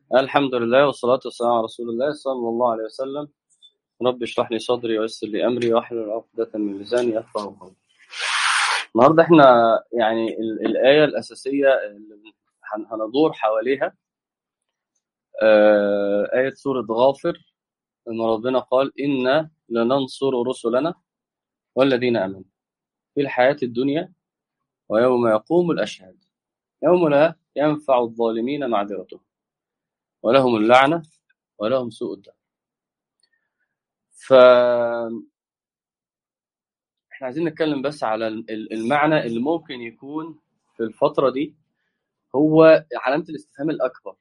الحمد لله والصلاة والسلام على رسول الله صلى الله عليه وسلم رب اشرح لي صدري ويسر لي أمري واحلل عقدة من لساني يفقهوا قولي النهارده احنا يعني ال- الآية الأساسية اللي هن- هندور حواليها آه، آية سورة غافر إن ربنا قال إنا لننصر رسلنا والذين آمنوا في الحياة الدنيا ويوم يقوم الأشهاد يوم لا ينفع الظالمين معذرتهم ولهم اللعنة ولهم سوء الدار فاحنا عايزين نتكلم بس على ال- ال- المعنى اللي ممكن يكون في الفترة دي هو علامة الاستفهام الأكبر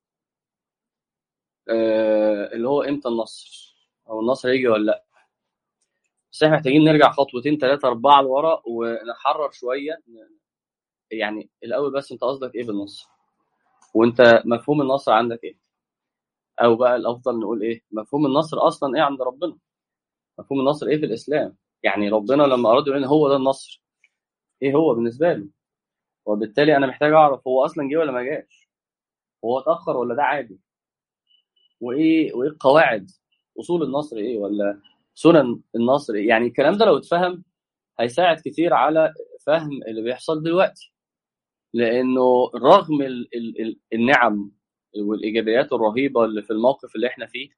آه، اللي هو إمتى النصر أو النصر هيجي ولا لأ بس احنا محتاجين نرجع خطوتين ثلاثة أربعة لورا ونحرر شوية يعني الأول بس أنت قصدك إيه بالنصر وأنت مفهوم النصر عندك إيه أو بقى الأفضل نقول إيه مفهوم النصر أصلا إيه عند ربنا مفهوم النصر إيه في الإسلام يعني ربنا لما أراد يقول لنا هو ده النصر إيه هو بالنسبة له وبالتالي أنا محتاج أعرف هو أصلا جه ولا ما جاش هو اتأخر ولا ده عادي وإيه وإيه القواعد أصول النصر إيه ولا سنن النصر إيه يعني الكلام ده لو اتفهم هيساعد كتير على فهم اللي بيحصل دلوقتي لانه رغم ال ال ال النعم والايجابيات الرهيبه اللي في الموقف اللي احنا فيه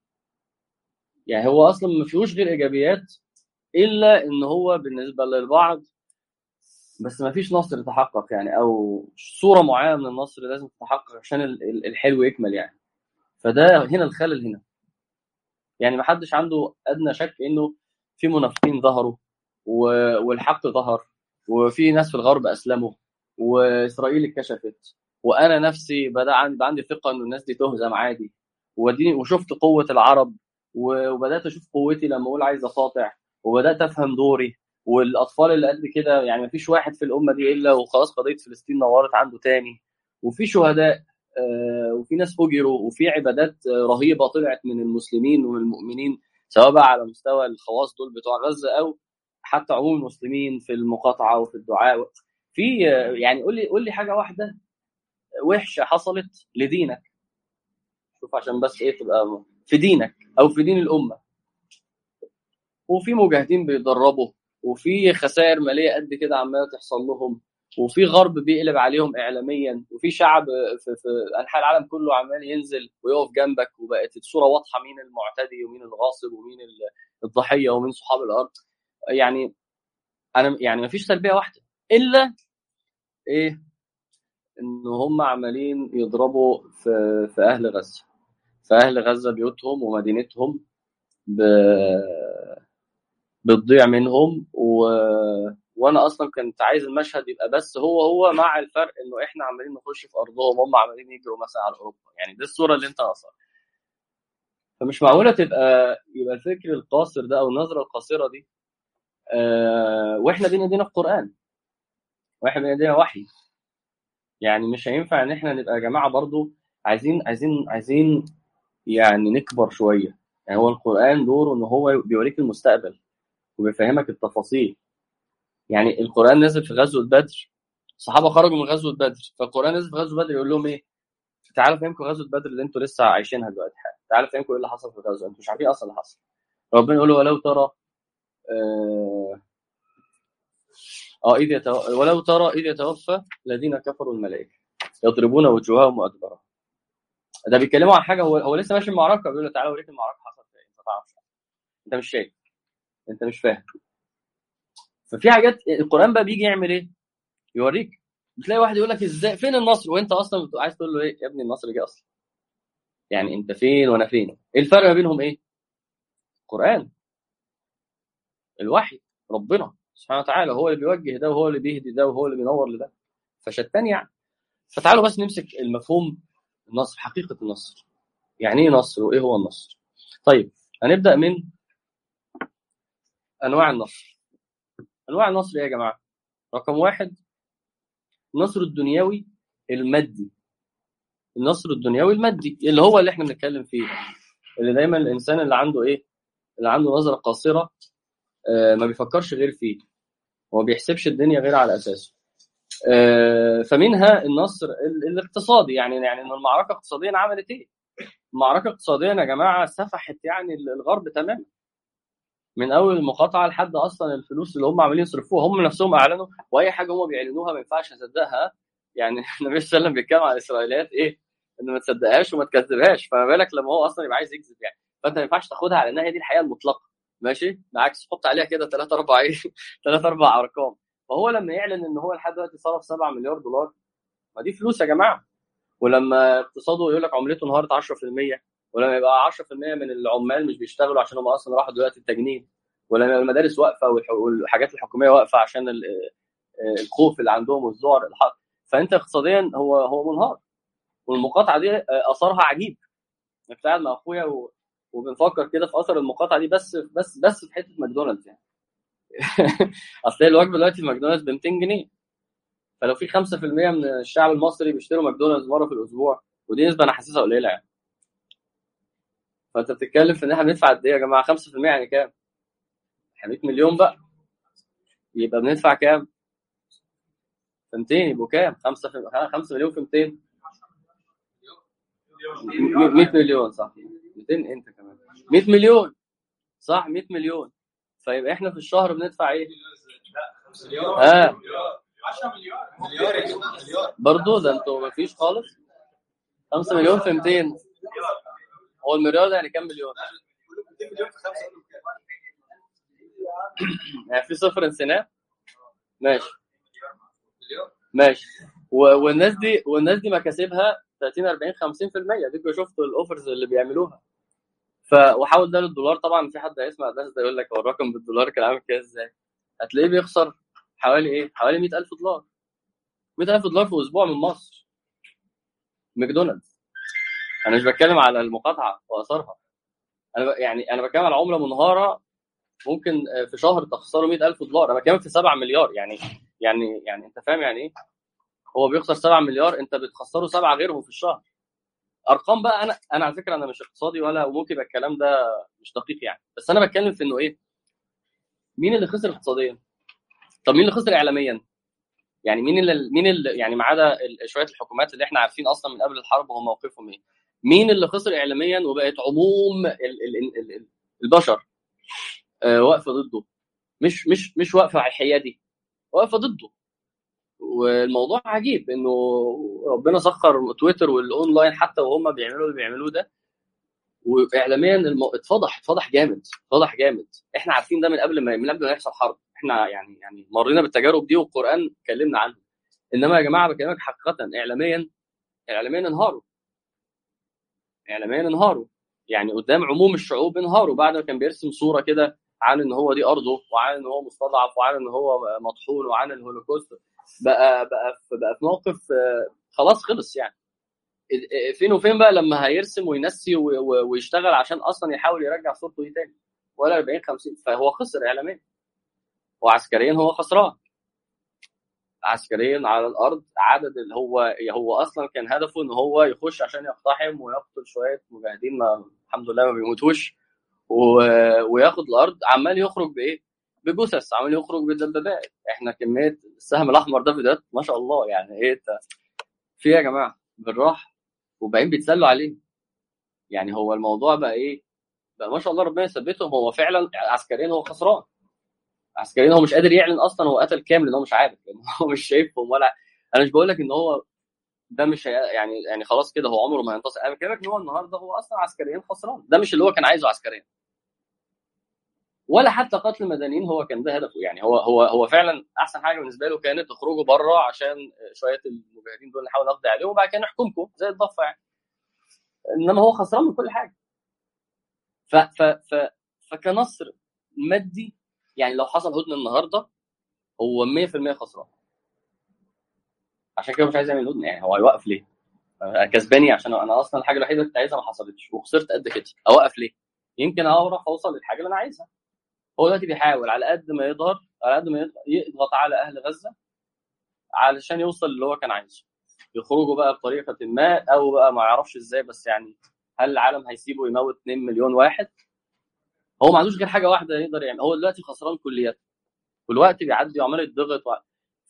يعني هو اصلا ما فيهوش غير ايجابيات الا ان هو بالنسبه للبعض بس ما فيش نصر يتحقق يعني او صوره معينه من النصر لازم تتحقق عشان ال- ال- الحلو يكمل يعني فده هنا الخلل هنا يعني ما حدش عنده ادنى شك انه في منافقين ظهروا و- والحق ظهر وفي ناس في الغرب اسلموا واسرائيل اتكشفت وانا نفسي بدا عندي عندي ثقه ان الناس دي تهزم عادي وديني وشفت قوه العرب و- وبدات اشوف قوتي لما اقول عايز اقاطع وبدات افهم دوري والاطفال اللي قد كده يعني ما فيش واحد في الامه دي الا وخلاص قضيه فلسطين نورت عنده تاني وفي شهداء آه، وفي ناس فجروا وفي عبادات آه، رهيبه طلعت من المسلمين والمؤمنين سواء بقى على مستوى الخواص دول بتوع غزه او حتى عموم المسلمين في المقاطعه وفي الدعاء في آه، يعني قول لي قول لي حاجه واحده وحشه حصلت لدينك شوف عشان بس ايه تبقى في دينك او في دين الامه وفي مجاهدين بيدربوا وفي خسائر ماليه قد كده عماله تحصل لهم وفي غرب بيقلب عليهم اعلاميا وفي شعب في, في انحاء العالم كله عمال ينزل ويقف جنبك وبقت الصوره واضحه مين المعتدي ومين الغاصب ومين ال- الضحيه ومين صحاب الارض يعني انا يعني ما فيش سلبيه واحده الا ايه ان هم عمالين يضربوا في في اهل غزه في اهل غزه بيوتهم ومدينتهم ب... بتضيع منهم و... وانا اصلا كنت عايز المشهد يبقى بس هو هو مع الفرق انه احنا عمالين نخش في ارضهم هم عمالين يجروا مثلا على اوروبا يعني دي الصوره اللي انت ناقصها فمش معقوله تبقى يبقى الفكر القاصر ده او النظره القاصره دي آه... واحنا بين ايدينا القران واحنا بين ايدينا وحي يعني مش هينفع ان احنا نبقى يا جماعه برضو عايزين عايزين عايزين يعني نكبر شويه يعني هو القران دوره ان هو بيوريك المستقبل وبيفهمك التفاصيل يعني القران نزل في غزوه بدر الصحابه خرجوا من غزوه بدر فالقران نزل في غزوه بدر يقول لهم ايه تعالوا فهمكم غزوه بدر اللي انتوا لسه عايشينها دلوقتي حالا تعالوا فهمكم ايه اللي حصل في الغزوه انتوا مش عارفين اصلا اللي حصل ربنا يقول له ولو ترى اه آه، اذ يتو... ولو ترى اذ يتوفى الذين كفروا الملائكه يضربون وجوههم وادبارهم ده بيتكلموا عن حاجه هو هو لسه ماشي المعركه بيقول له تعالى اوريك المعركه حصلت ايه انت ما تعرفش انت مش شايف انت مش فاهم ففي حاجات القران بقى بيجي يعمل ايه؟ يوريك بتلاقي واحد يقول لك ازاي فين النصر وانت اصلا بتبقى عايز تقول له ايه يا ابني النصر جه اصلا يعني انت فين وانا فين ايه الفرق ما بينهم ايه؟ القران الوحي ربنا سبحانه وتعالى هو اللي بيوجه ده وهو اللي بيهدي ده وهو اللي بينور لده فشتان يعني فتعالوا بس نمسك المفهوم النصر حقيقه النصر يعني ايه نصر وايه هو النصر طيب هنبدا من انواع النصر انواع النصر ايه يا جماعه رقم واحد النصر الدنيوي المادي النصر الدنيوي المادي اللي هو اللي احنا بنتكلم فيه اللي دايما الانسان اللي عنده ايه اللي عنده نظره قاصره آه، ما بيفكرش غير فيه وما بيحسبش الدنيا غير على اساسه آه، فمنها النصر الاقتصادي يعني يعني ان المعركه اقتصاديا عملت ايه؟ المعركه اقتصاديا يا جماعه سفحت يعني الغرب تماما من اول المقاطعه لحد اصلا الفلوس اللي هم عمالين يصرفوها هم نفسهم اعلنوا واي حاجه هم بيعلنوها ما ينفعش نصدقها يعني النبي صلى الله عليه وسلم بيتكلم عن الاسرائيليات ايه؟ ان ما تصدقهاش وما تكذبهاش فما بالك لما هو اصلا يبقى عايز يكذب يعني فانت ما ينفعش تاخدها على انها دي الحقيقه المطلقه ماشي بالعكس حط عليها كده ثلاثة اربع ايه ثلاثة اربع ارقام فهو لما يعلن ان هو لحد دلوقتي صرف 7 مليار دولار ما دي فلوس يا جماعه ولما اقتصاده يقول لك عملته انهارت 10% ولما يبقى 10% من العمال مش بيشتغلوا عشان هم اصلا راحوا دلوقتي التجنيد ولما المدارس واقفه والحاجات الحكوميه واقفه عشان الخوف اللي عندهم والذعر فانت اقتصاديا هو هو منهار والمقاطعه دي اثرها عجيب كنت قاعد مع اخويا و... وبنفكر كده في اثر المقاطعه دي بس بس بس في حته ماكدونالدز يعني اصل الوجبه دلوقتي في ماكدونالدز ب 200 جنيه فلو في 5% من الشعب المصري بيشتروا ماكدونالدز مره في الاسبوع ودي نسبه انا حاسسها قليله يعني فانت بتتكلم في ان احنا بندفع قد ايه يا جماعه 5% يعني كام؟ 100 مليون بقى يبقى بندفع كام؟ في 200 يبقوا كام؟ 5 في 5 مليون في 200 100 مليون صح 200 انت كمان 100 مليون صح 100 مليون فيبقى احنا في الشهر بندفع ايه؟ اه 10 مليار برضه ده انتوا ما فيش خالص 5 مليون في 200 هو المليار ده يعني كام مليون؟ يعني في صفر نسيناه ماشي ماشي والناس دي والناس دي مكاسبها 30 40 50% ديكوا شفتوا الاوفرز اللي بيعملوها ف وحول ده للدولار طبعا في حد هيسمع الناس ده يقول لك هو الرقم بالدولار كان عامل كده ازاي هتلاقيه بيخسر حوالي ايه حوالي 100000 دولار 100000 دولار في اسبوع من مصر ماكدونالدز انا مش بتكلم على المقاطعه واثارها انا ب... يعني انا بتكلم على عمله منهاره ممكن في شهر تخسره 100000 دولار انا بتكلم في 7 مليار يعني يعني يعني انت فاهم يعني ايه هو بيخسر 7 مليار انت بتخسره سبعه غيرهم في الشهر ارقام بقى انا انا على فكره انا مش اقتصادي ولا وممكن يبقى الكلام ده مش دقيق يعني بس انا بتكلم في انه ايه مين اللي خسر اقتصاديا طب مين اللي خسر اعلاميا يعني مين اللي مين اللي يعني ما عدا شويه الحكومات اللي احنا عارفين اصلا من قبل الحرب هم موقفهم ايه مين اللي خسر اعلاميا وبقت عموم ال ال ال ال البشر آه واقفه ضده مش مش مش واقفه على حيادي واقفه ضده والموضوع عجيب انه ربنا سخر تويتر والاونلاين حتى وهم بيعملوا اللي بيعملوه ده واعلاميا المو... اتفضح اتفضح جامد اتفضح جامد احنا عارفين ده من قبل ما من قبل ما يحصل حرب احنا يعني يعني مرينا بالتجارب دي والقران اتكلمنا عنها انما يا جماعه بكلمك حقيقه اعلاميا اعلاميا انهاروا اعلاميا انهاروا يعني قدام عموم الشعوب انهاروا بعد ما كان بيرسم صوره كده عن ان هو دي ارضه وعن ان هو مستضعف وعن ان هو مطحون وعن الهولوكوست بقى بقى في بقى في موقف خلاص خلص يعني فين وفين بقى لما هيرسم وينسي ويشتغل عشان اصلا يحاول يرجع صورته دي تاني ولا 40 50 فهو خسر اعلاميا وعسكريا هو خسران عسكريا على الارض عدد اللي هو هو اصلا كان هدفه ان هو يخش عشان يقتحم ويقتل شويه مجاهدين ما الحمد لله ما بيموتوش وياخد الارض عمال يخرج بايه؟ بجثث عمال يخرج بدبابات احنا كميه السهم الاحمر ده فيديوهات ما شاء الله يعني ايه في يا جماعه بالراحه وبعدين بيتسلوا عليه يعني هو الموضوع بقى ايه بقى ما شاء الله ربنا يثبتهم هو فعلا عسكريا هو خسران عسكريا هو مش قادر يعلن اصلا هو قتل كام لان هو مش عارف لان هو مش شايفهم ولا انا مش بقول لك ان هو ده مش يعني يعني خلاص كده هو عمره ما هينتصر انا بكلمك ان هو النهارده هو اصلا عسكريا خسران ده مش اللي هو كان عايزه عسكريا ولا حتى قتل المدنيين هو كان ده هدفه يعني هو هو هو فعلا احسن حاجه بالنسبه له كانت تخرجوا بره عشان شويه المجاهدين دول نحاول نقضي عليهم وبعد كده نحكمكم زي الضفه يعني انما هو خسران من كل حاجه ف ف ف فكنصر مادي يعني لو حصل هدنه النهارده هو 100% خسران عشان كده مش عايز يعمل هدنه يعني هو هيوقف ليه؟ كسباني عشان انا اصلا الحاجه الوحيده اللي كنت عايزها ما حصلتش وخسرت قد كده اوقف ليه؟ يمكن اعرف اوصل للحاجه اللي انا عايزها هو دلوقتي بيحاول على قد ما يقدر على قد ما يضغط على اهل غزه علشان يوصل اللي هو كان عايزه يخرجوا بقى بطريقه ما او بقى ما يعرفش ازاي بس يعني هل العالم هيسيبه يموت 2 مليون واحد هو ما عندوش غير حاجه واحده يقدر يعمل هو دلوقتي خسران كليات والوقت بيعدي وعمال يتضغط و...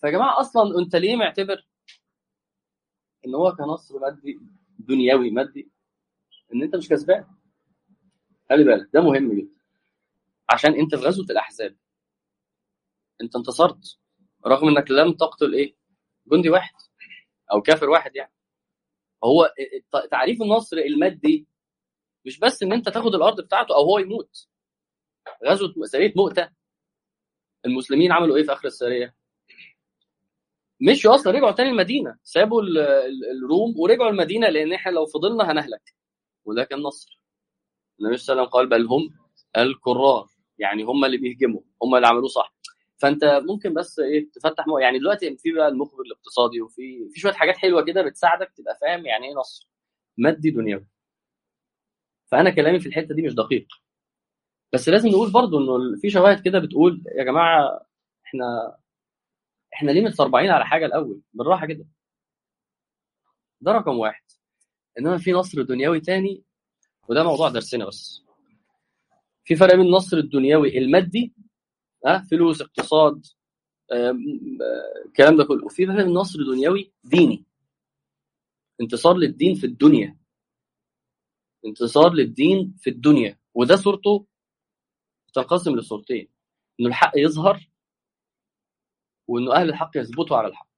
فيا جماعه اصلا انت ليه معتبر ان هو كنصر مادي دنيوي مادي ان انت مش كسبان خلي بالك ده مهم جدا عشان انت في غزوه الاحزاب انت انتصرت رغم انك لم تقتل ايه جندي واحد او كافر واحد يعني هو تعريف النصر المادي مش بس ان انت تاخد الارض بتاعته او هو يموت غزوه سريه مؤته المسلمين عملوا ايه في اخر السريه مشوا اصلا رجعوا تاني المدينه سابوا الروم ورجعوا المدينه لان احنا لو فضلنا هنهلك وده كان نصر النبي صلى الله عليه وسلم قال بل هم الكرار يعني هم اللي بيهجموا هم اللي عملوه صح فانت ممكن بس ايه تفتح مو... يعني دلوقتي في بقى المخبر الاقتصادي وفي في شويه حاجات حلوه كده بتساعدك تبقى فاهم يعني ايه نصر مادي دنيوي فانا كلامي في الحته دي مش دقيق بس لازم نقول برضو انه في شواهد كده بتقول يا جماعه احنا احنا ليه متسربعين على حاجه الاول بالراحه كده ده رقم واحد انما في نصر دنيوي تاني وده موضوع درسنا بس في فرق بين النصر الدنيوي المادي ها فلوس اقتصاد الكلام ده كله وفي فرق بين نصر دنيوي ديني انتصار للدين في الدنيا انتصار للدين في الدنيا وده صورته تنقسم لصورتين انه الحق يظهر وانه اهل الحق يثبتوا على الحق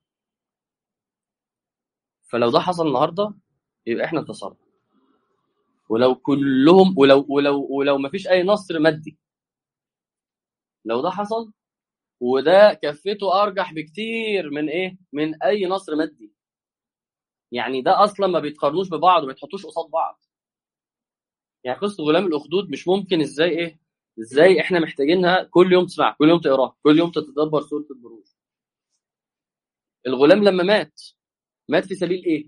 فلو ده حصل النهارده يبقى احنا انتصرنا ولو كلهم ولو ولو ولو ما فيش اي نصر مادي لو ده حصل وده كفته ارجح بكتير من ايه من اي نصر مادي يعني ده اصلا ما بيتقارنوش ببعض وما يتحطوش قصاد بعض يعني قصه غلام الاخدود مش ممكن ازاي ايه ازاي احنا محتاجينها كل يوم تسمع كل يوم تقراها كل يوم تتدبر سوره البروج الغلام لما مات مات في سبيل ايه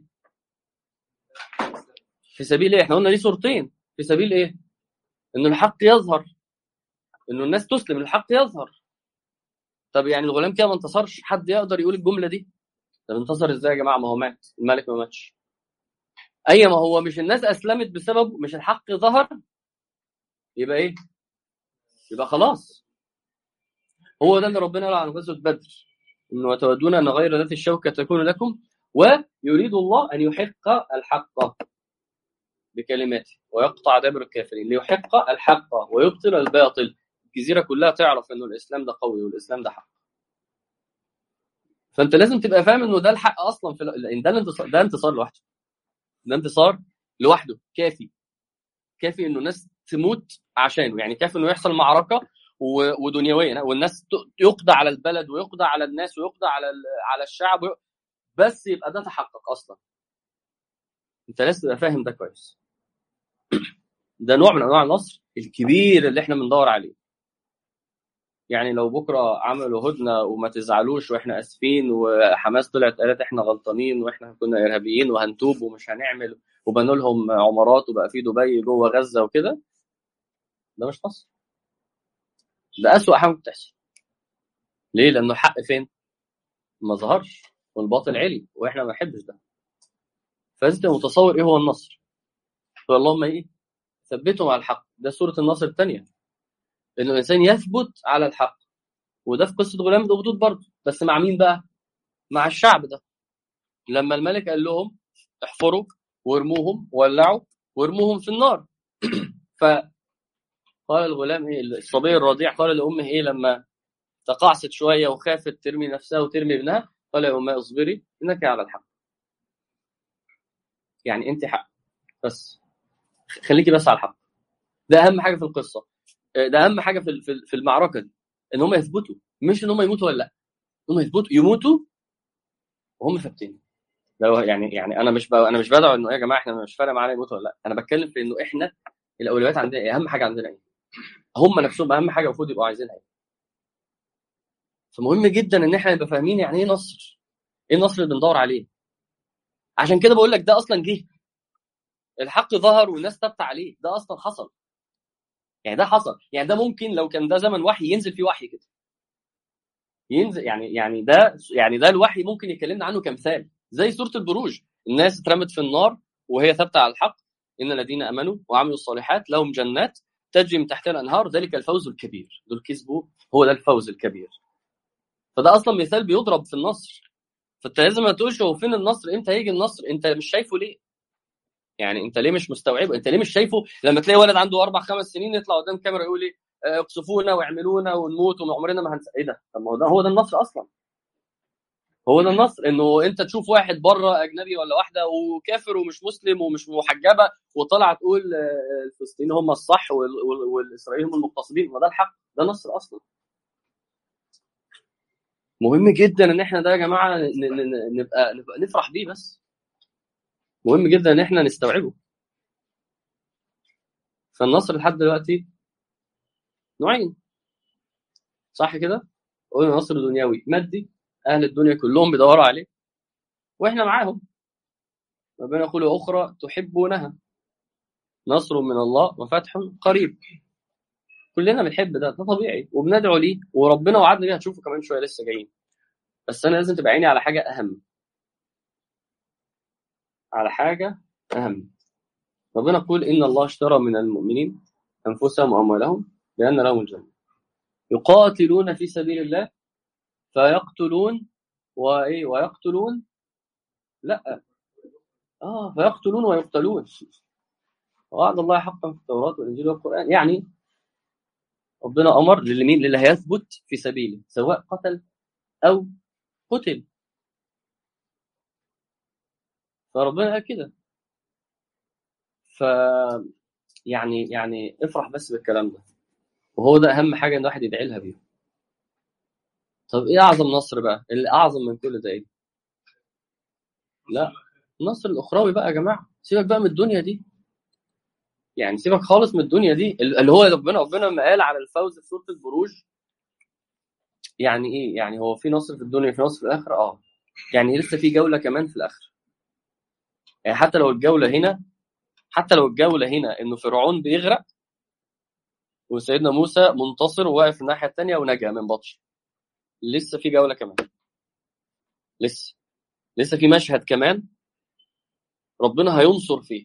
في سبيل ايه احنا قلنا ليه صورتين في سبيل ايه انه الحق يظهر انه الناس تسلم الحق يظهر طب يعني الغلام كده ما انتصرش حد يقدر يقول الجمله دي طب انتصر ازاي يا جماعه ما هو مات الملك ما ماتش اي ما هو مش الناس اسلمت بسببه مش الحق ظهر يبقى ايه يبقى خلاص هو ده اللي ربنا قال عن غزوه بدر انه وتودون ان غير ذات الشوكه تكون لكم ويريد الله ان يحق الحق بكلماته ويقطع دابر الكافرين ليحق الحق ويبطل الباطل الجزيره كلها تعرف انه الاسلام ده قوي والاسلام ده حق فانت لازم تبقى فاهم انه ده الحق اصلا في ال... ده الانتصار ده انتصار لوحده ده انتصار لوحده كافي كافي انه الناس تموت عشانه يعني كافي انه يحصل معركه و... ودنيويه والناس يقضى على البلد ويقضى على الناس ويقضى على ال... على الشعب وي... بس يبقى ده تحقق اصلا انت لازم تبقى فاهم ده كويس ده نوع من انواع النصر الكبير اللي احنا بندور عليه يعني لو بكره عملوا هدنه وما تزعلوش واحنا اسفين وحماس طلعت قالت احنا غلطانين واحنا كنا ارهابيين وهنتوب ومش هنعمل وبنوا لهم عمارات وبقى في دبي جوه غزه وكده ده مش نصر ده اسوء حاجه بتحصل ليه لانه الحق فين ما ظهرش والباطل علي واحنا ما نحبش ده فانت متصور ايه هو النصر فاللهم ايه ثبتهم على الحق ده سوره النصر الثانيه انه الانسان يثبت على الحق وده في قصه غلام الاخدود برضه بس مع مين بقى مع الشعب ده لما الملك قال لهم احفروا وارموهم ولعوا وارموهم في النار فقال الغلام ايه الصبي الرضيع قال لامه ايه لما تقاعست شويه وخافت ترمي نفسها وترمي ابنها قال يا امه اصبري انك على الحق يعني انت حق بس خليكي بس على الحق ده اهم حاجه في القصه ده اهم حاجه في في المعركه دي ان هم يثبتوا مش ان هم يموتوا ولا لا هم يثبتوا يموتوا وهم ثابتين لو يعني يعني انا مش انا مش بدعو انه يا جماعه احنا مش فارق معانا يموتوا ولا لا انا بتكلم في انه احنا الاولويات عندنا ايه اهم حاجه عندنا ايه هم نفسهم اهم حاجه المفروض يبقوا عايزينها ايه فمهم جدا ان احنا نبقى فاهمين يعني ايه نصر ايه النصر اللي بندور عليه عشان كده بقول لك ده اصلا جه الحق ظهر والناس ثابته عليه ده اصلا حصل يعني ده حصل يعني ده ممكن لو كان ده زمن وحي ينزل فيه وحي كده ينزل يعني يعني ده يعني ده الوحي ممكن يكلمنا عنه كمثال زي سوره البروج الناس اترمت في النار وهي ثابته على الحق ان الذين امنوا وعملوا الصالحات لهم جنات تجري من تحتها الانهار ذلك الفوز الكبير دول كسبوا هو ده الفوز الكبير فده اصلا مثال بيضرب في النصر فانت لازم ما تقولش هو فين النصر امتى هيجي النصر انت مش شايفه ليه يعني انت ليه مش مستوعبه انت ليه مش شايفه لما تلاقي ولد عنده اربع خمس سنين يطلع قدام الكاميرا يقول لي آه، اقصفونا واعملونا ونموت وعمرنا ما هنس ايه ده طب ما هو ده هو ده النصر اصلا هو ده النصر انه انت تشوف واحد بره اجنبي ولا واحده وكافر ومش مسلم ومش محجبه وطلع تقول آه، الفلسطينيين هم الصح وال- وال- والاسرائيليين هم المغتصبين ما ده الحق ده نصر اصلا مهم جدا ان احنا ده يا جماعه ن- ن- ن- نبقى نبقى نفرح بيه بس مهم جدا ان احنا نستوعبه فالنصر لحد دلوقتي نوعين صح كده قلنا نصر دنيوي مادي اهل الدنيا كلهم بيدوروا عليه واحنا معاهم ربنا يقول اخرى تحبونها نصر من الله وفتح قريب كلنا بنحب ده ده طبيعي وبندعو ليه وربنا وعدنا بيه هتشوفه كمان شويه لسه جايين بس انا لازم تبقى عيني على حاجه اهم على حاجه اهم ربنا يقول ان الله اشترى من المؤمنين انفسهم واموالهم بان لهم الجنه يقاتلون في سبيل الله فيقتلون وايه ويقتلون لا اه فيقتلون ويقتلون وعد الله حقا في التوراة والإنجيل والقرآن يعني ربنا أمر للمين للي هيثبت في سبيله سواء قتل أو قتل فربنا قال كده ف يعني يعني افرح بس بالكلام ده وهو ده أهم حاجة إن الواحد يدعي لها بيه طب إيه أعظم نصر بقى؟ اللي أعظم من كل ده إيه؟ لا النصر الأخروي بقى يا جماعة سيبك بقى من الدنيا دي يعني سيبك خالص من الدنيا دي اللي هو ربنا ربنا لما قال على الفوز في سورة البروج يعني ايه يعني هو في نصر في الدنيا في نصر في الاخره اه يعني لسه في جوله كمان في الاخره يعني حتى لو الجوله هنا حتى لو الجوله هنا انه فرعون بيغرق وسيدنا موسى منتصر وواقف الناحيه الثانيه ونجا من بطش لسه في جوله كمان لسه لسه في مشهد كمان ربنا هينصر فيه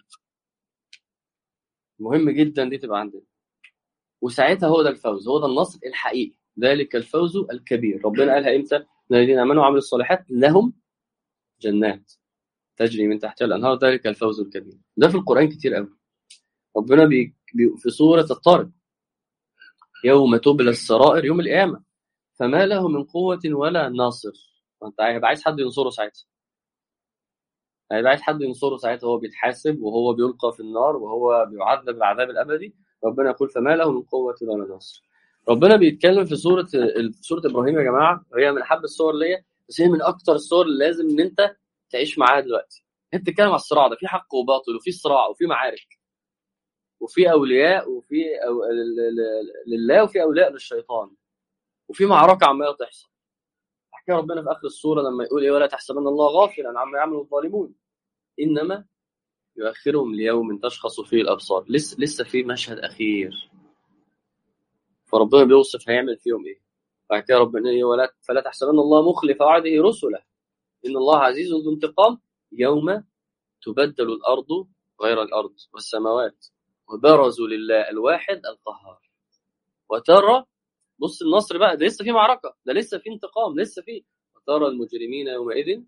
مهم جدا دي تبقى عندنا وساعتها هو ده الفوز هو ده النصر الحقيقي ذلك الفوز الكبير ربنا قالها امتى الذين امنوا وعملوا الصالحات لهم جنات تجري من تحتها الانهار ذلك الفوز الكبير ده في القران كتير قوي ربنا بي بي في سوره الطارق يوم تبلى السرائر يوم القيامه فما له من قوه ولا ناصر انت هيبقى عايز حد ينصره ساعتها هيبقى عايز حد ينصره ساعتها وهو بيتحاسب وهو بيلقى في النار وهو بيعذب العذاب الابدي ربنا يقول فما له من قوه ولا ناصر ربنا بيتكلم في سوره سوره ابراهيم يا جماعه وهي من احب الصور ليا بس هي من اكتر الصور اللي لازم ان انت تعيش معاها دلوقتي انت بتتكلم على الصراع ده في حق وباطل وفي صراع وفي معارك وفي اولياء وفي أو... ل- ل- لله وفي اولياء للشيطان وفي معركه عماله تحصل حكى ربنا في اخر السوره لما يقول ايه ولا تحسبن الله غافلا عما يعمل الظالمون انما يؤخرهم ليوم تشخص فيه الابصار لسه لسه في مشهد اخير فربنا بيوصف هيعمل فيهم ايه بعد كده ربنا ايه ولا فلا تحسبن الله مخلف وعده رسله ان الله عزيز ذو انتقام يوم تبدل الارض غير الارض والسماوات وبرزوا لله الواحد القهار وترى بص النصر بقى ده لسه في معركه ده لسه في انتقام لسه في وترى المجرمين يومئذ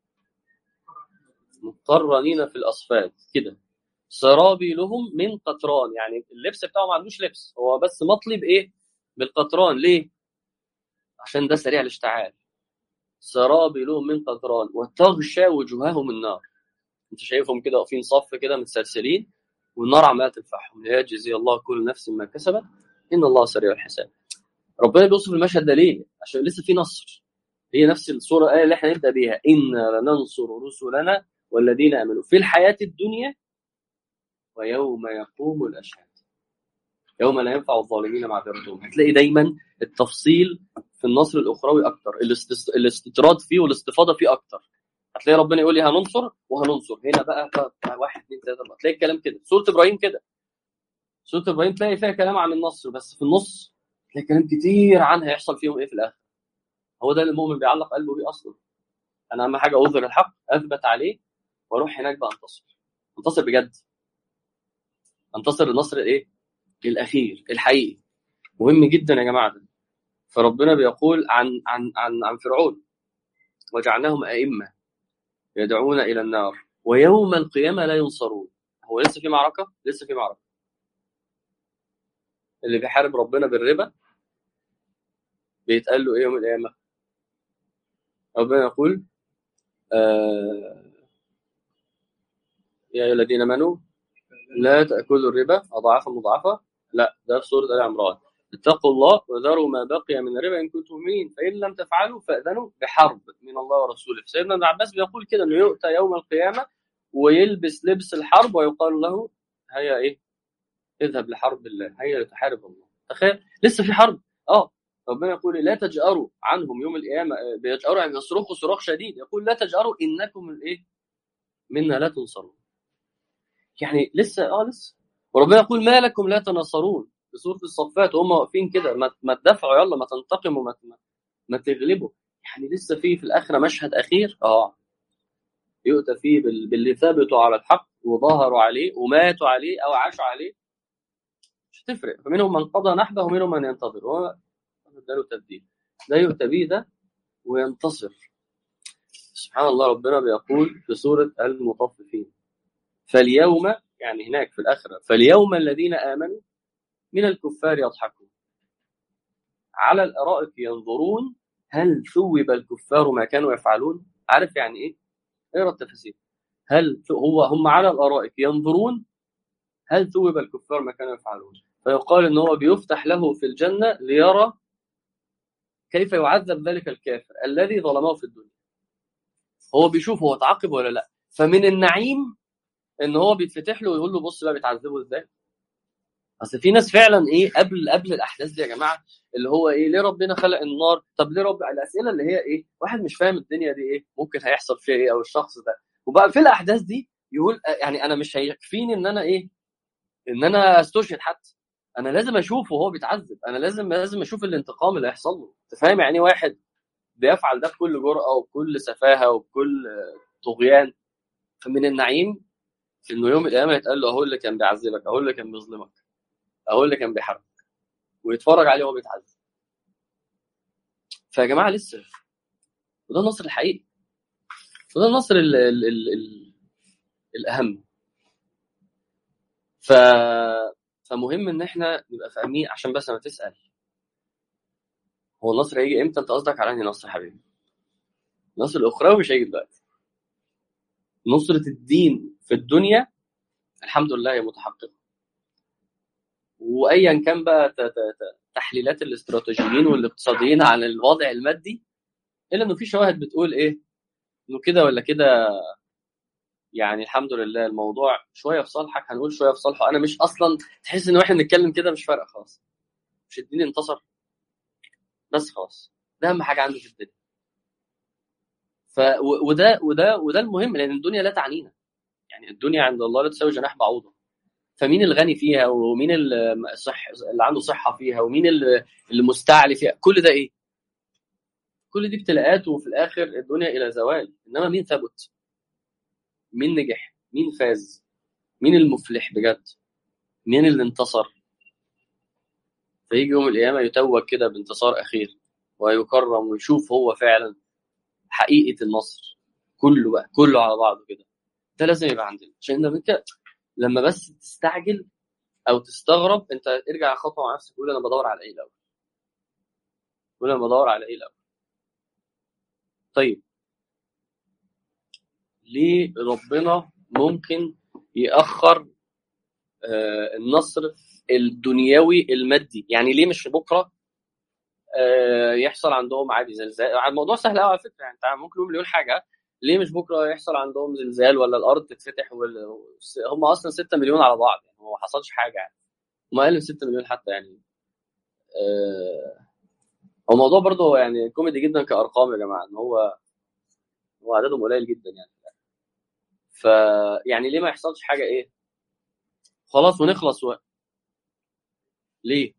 مقرنين في الاصفاد كده سرابيلهم من قطران يعني اللبس بتاعه ما عندوش لبس هو بس مطلي بايه بالقطران ليه عشان ده سريع الاشتعال سرابيلهم من قطران وتغشى وجوههم النار انت شايفهم كده واقفين صف كده متسلسلين والنار عماله تلفحهم ليجزي الله كل نفس ما كسبت ان الله سريع الحساب ربنا بيوصف المشهد ده ليه عشان لسه في نصر هي نفس الصوره الايه اللي احنا نبدا بيها انا لننصر رسلنا والذين امنوا في الحياه الدنيا ويوم يقوم الاشهاد يوم لا ينفع الظالمين معذرتهم هتلاقي دايما التفصيل في النصر الاخروي اكتر الاستس- الاستطراد فيه والاستفاضه فيه اكتر هتلاقي ربنا يقول لي هننصر وهننصر هنا بقى ف- واحد اثنين ثلاثه اربعه تلاقي الكلام كده سوره ابراهيم كده سوره ابراهيم تلاقي فيها كلام عن النصر بس في النص تلاقي كلام كتير عنها هيحصل فيهم ايه في الاخر هو ده اللي المؤمن بيعلق قلبه بيه اصلا انا اهم حاجه اظهر الحق اثبت عليه واروح هناك بقى انتصر انتصر بجد انتصر النصر الايه الاخير الحقيقي مهم جدا يا جماعه ده فربنا بيقول عن عن عن عن فرعون وجعلناهم ائمه يدعون الى النار ويوم القيامه لا ينصرون هو لسه في معركه لسه في معركه اللي بيحارب ربنا بالربا بيتقال له ايه يوم القيامه ربنا يقول آه يا ايها الذين امنوا لا تاكلوا الربا اضعافا مضاعفه لا ده في سوره ال عمران اتقوا الله وذروا ما بقي من الربا ان كنتم مؤمنين فان لم تفعلوا فاذنوا بحرب من الله ورسوله سيدنا ابن عباس بيقول كده انه يؤتى يوم القيامه ويلبس لبس الحرب ويقال له هيا ايه اذهب لحرب الله هيا لتحارب الله تخيل لسه في حرب اه ربنا يقول لا تجأروا عنهم يوم القيامه بيجأروا يعني يصرخوا صراخ شديد يقول لا تجأروا انكم الايه منا لا تنصرون يعني لسه اه لسه وربنا يقول ما لكم لا تنصرون في سوره الصفات وهم واقفين كده ما, ما تدافعوا يلا ما تنتقموا ما, ما, ما تغلبوا يعني لسه في في الاخره مشهد اخير اه يؤتى فيه بال- باللي ثبتوا على الحق وظاهروا عليه وماتوا عليه او عاشوا عليه مش هتفرق فمنهم من قضى نحبه ومنهم من ينتظر هو ده له تبديل ده يؤتى به ده وينتصر سبحان الله ربنا بيقول في سورة المطففين فاليوم يعني هناك في الآخرة فاليوم الذين آمنوا من الكفار يضحكون على الأرائك ينظرون هل ثوب الكفار ما كانوا يفعلون عارف يعني إيه؟ اقرا التفاسير هل ث- هو هم على الأرائك ينظرون هل ثوب الكفار ما كانوا يفعلون فيقال إن هو بيفتح له في الجنة ليرى كيف يعذب ذلك الكافر الذي ظلمه في الدنيا هو بيشوف هو اتعاقب ولا لا فمن النعيم ان هو بيتفتح له ويقول له بص بقى بيتعذبوا ازاي اصل في ناس فعلا ايه قبل قبل الاحداث دي يا جماعه اللي هو ايه ليه ربنا خلق النار طب ليه رب الاسئله اللي هي ايه واحد مش فاهم الدنيا دي ايه ممكن هيحصل فيها ايه او الشخص ده وبقى في الاحداث دي يقول آه، يعني انا مش هيكفيني ان انا ايه ان انا استشهد حتى انا لازم اشوفه وهو بيتعذب انا لازم لازم اشوف الانتقام اللي هيحصل له انت فاهم يعني إيه واحد بيفعل ده بكل جرأة وبكل سفاهة وبكل آه، طغيان فمن النعيم انه يوم القيامه يتقال له اهو اللي كان بيعذبك اهو اللي كان بيظلمك اهو اللي كان بيحاربك ويتفرج عليه وهو بيتعذب فيا جماعه لسه وده النصر الحقيقي وده النصر ال ال ال ال الاهم ف فمهم ان احنا نبقى فاهمين عشان بس لما تسال هو النصر هيجي امتى انت قصدك على انهي نصر يا حبيبي النصر الاخروي مش هيجي دلوقتي نصرة الدين في الدنيا الحمد لله هي متحققة وايا كان بقى ت- ت- ت- تحليلات الاستراتيجيين والاقتصاديين عن الوضع المادي الا انه في شواهد بتقول ايه انه كده ولا كده يعني الحمد لله الموضوع شويه في صالحك هنقول شويه في صالحه انا مش اصلا تحس ان واحنا بنتكلم كده مش فارقه خلاص مش الدين انتصر بس خلاص ده اهم حاجه عندي في الدنيا ف و- وده وده وده المهم لان الدنيا لا تعنينا يعني الدنيا عند الله لا تساوي جناح بعوضه فمين الغني فيها ومين الصح اللي عنده صحه فيها ومين اللي اللي مستعلي فيها كل ده ايه كل دي ابتلاءات وفي الاخر الدنيا الى زوال انما مين ثبت مين نجح مين فاز مين المفلح بجد مين اللي انتصر فيجي يوم القيامه يتوج كده بانتصار اخير ويكرم ويشوف هو فعلا حقيقه النصر كله بقى كله على بعضه كده ده لازم يبقى عندنا عشان لما انت لما بس تستعجل او تستغرب انت ارجع خطوه مع نفسك قول انا بدور على ايه الاول قول انا بدور على ايه الاول طيب ليه ربنا ممكن يأخر آه، النصر الدنيوي المادي يعني ليه مش بكره آه، يحصل عندهم عادي زلزال الموضوع سهل قوي على فكره يعني انت ممكن نقول مليون حاجه ليه مش بكره يحصل عندهم زلزال ولا الارض تتفتح وال... هم اصلا 6 مليون على بعض يعني هو ما حصلش حاجه يعني هم اقل من 6 مليون حتى يعني آه، هو الموضوع برضه يعني كوميدي جدا كارقام يا جماعه ان هو هو عددهم قليل جدا يعني ف يعني ليه ما يحصلش حاجه ايه خلاص ونخلص و... ليه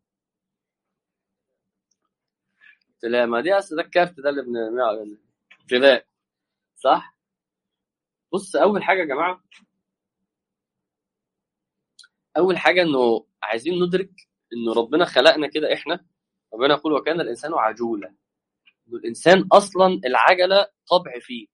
قلت لا ما دي اصل ده الكارت ده اللي بنعمله ابتلاء صح بص اول حاجه يا جماعه اول حاجه انه عايزين ندرك انه ربنا خلقنا كده احنا ربنا يقول وكان الانسان عجولا الانسان اصلا العجله طبع فيه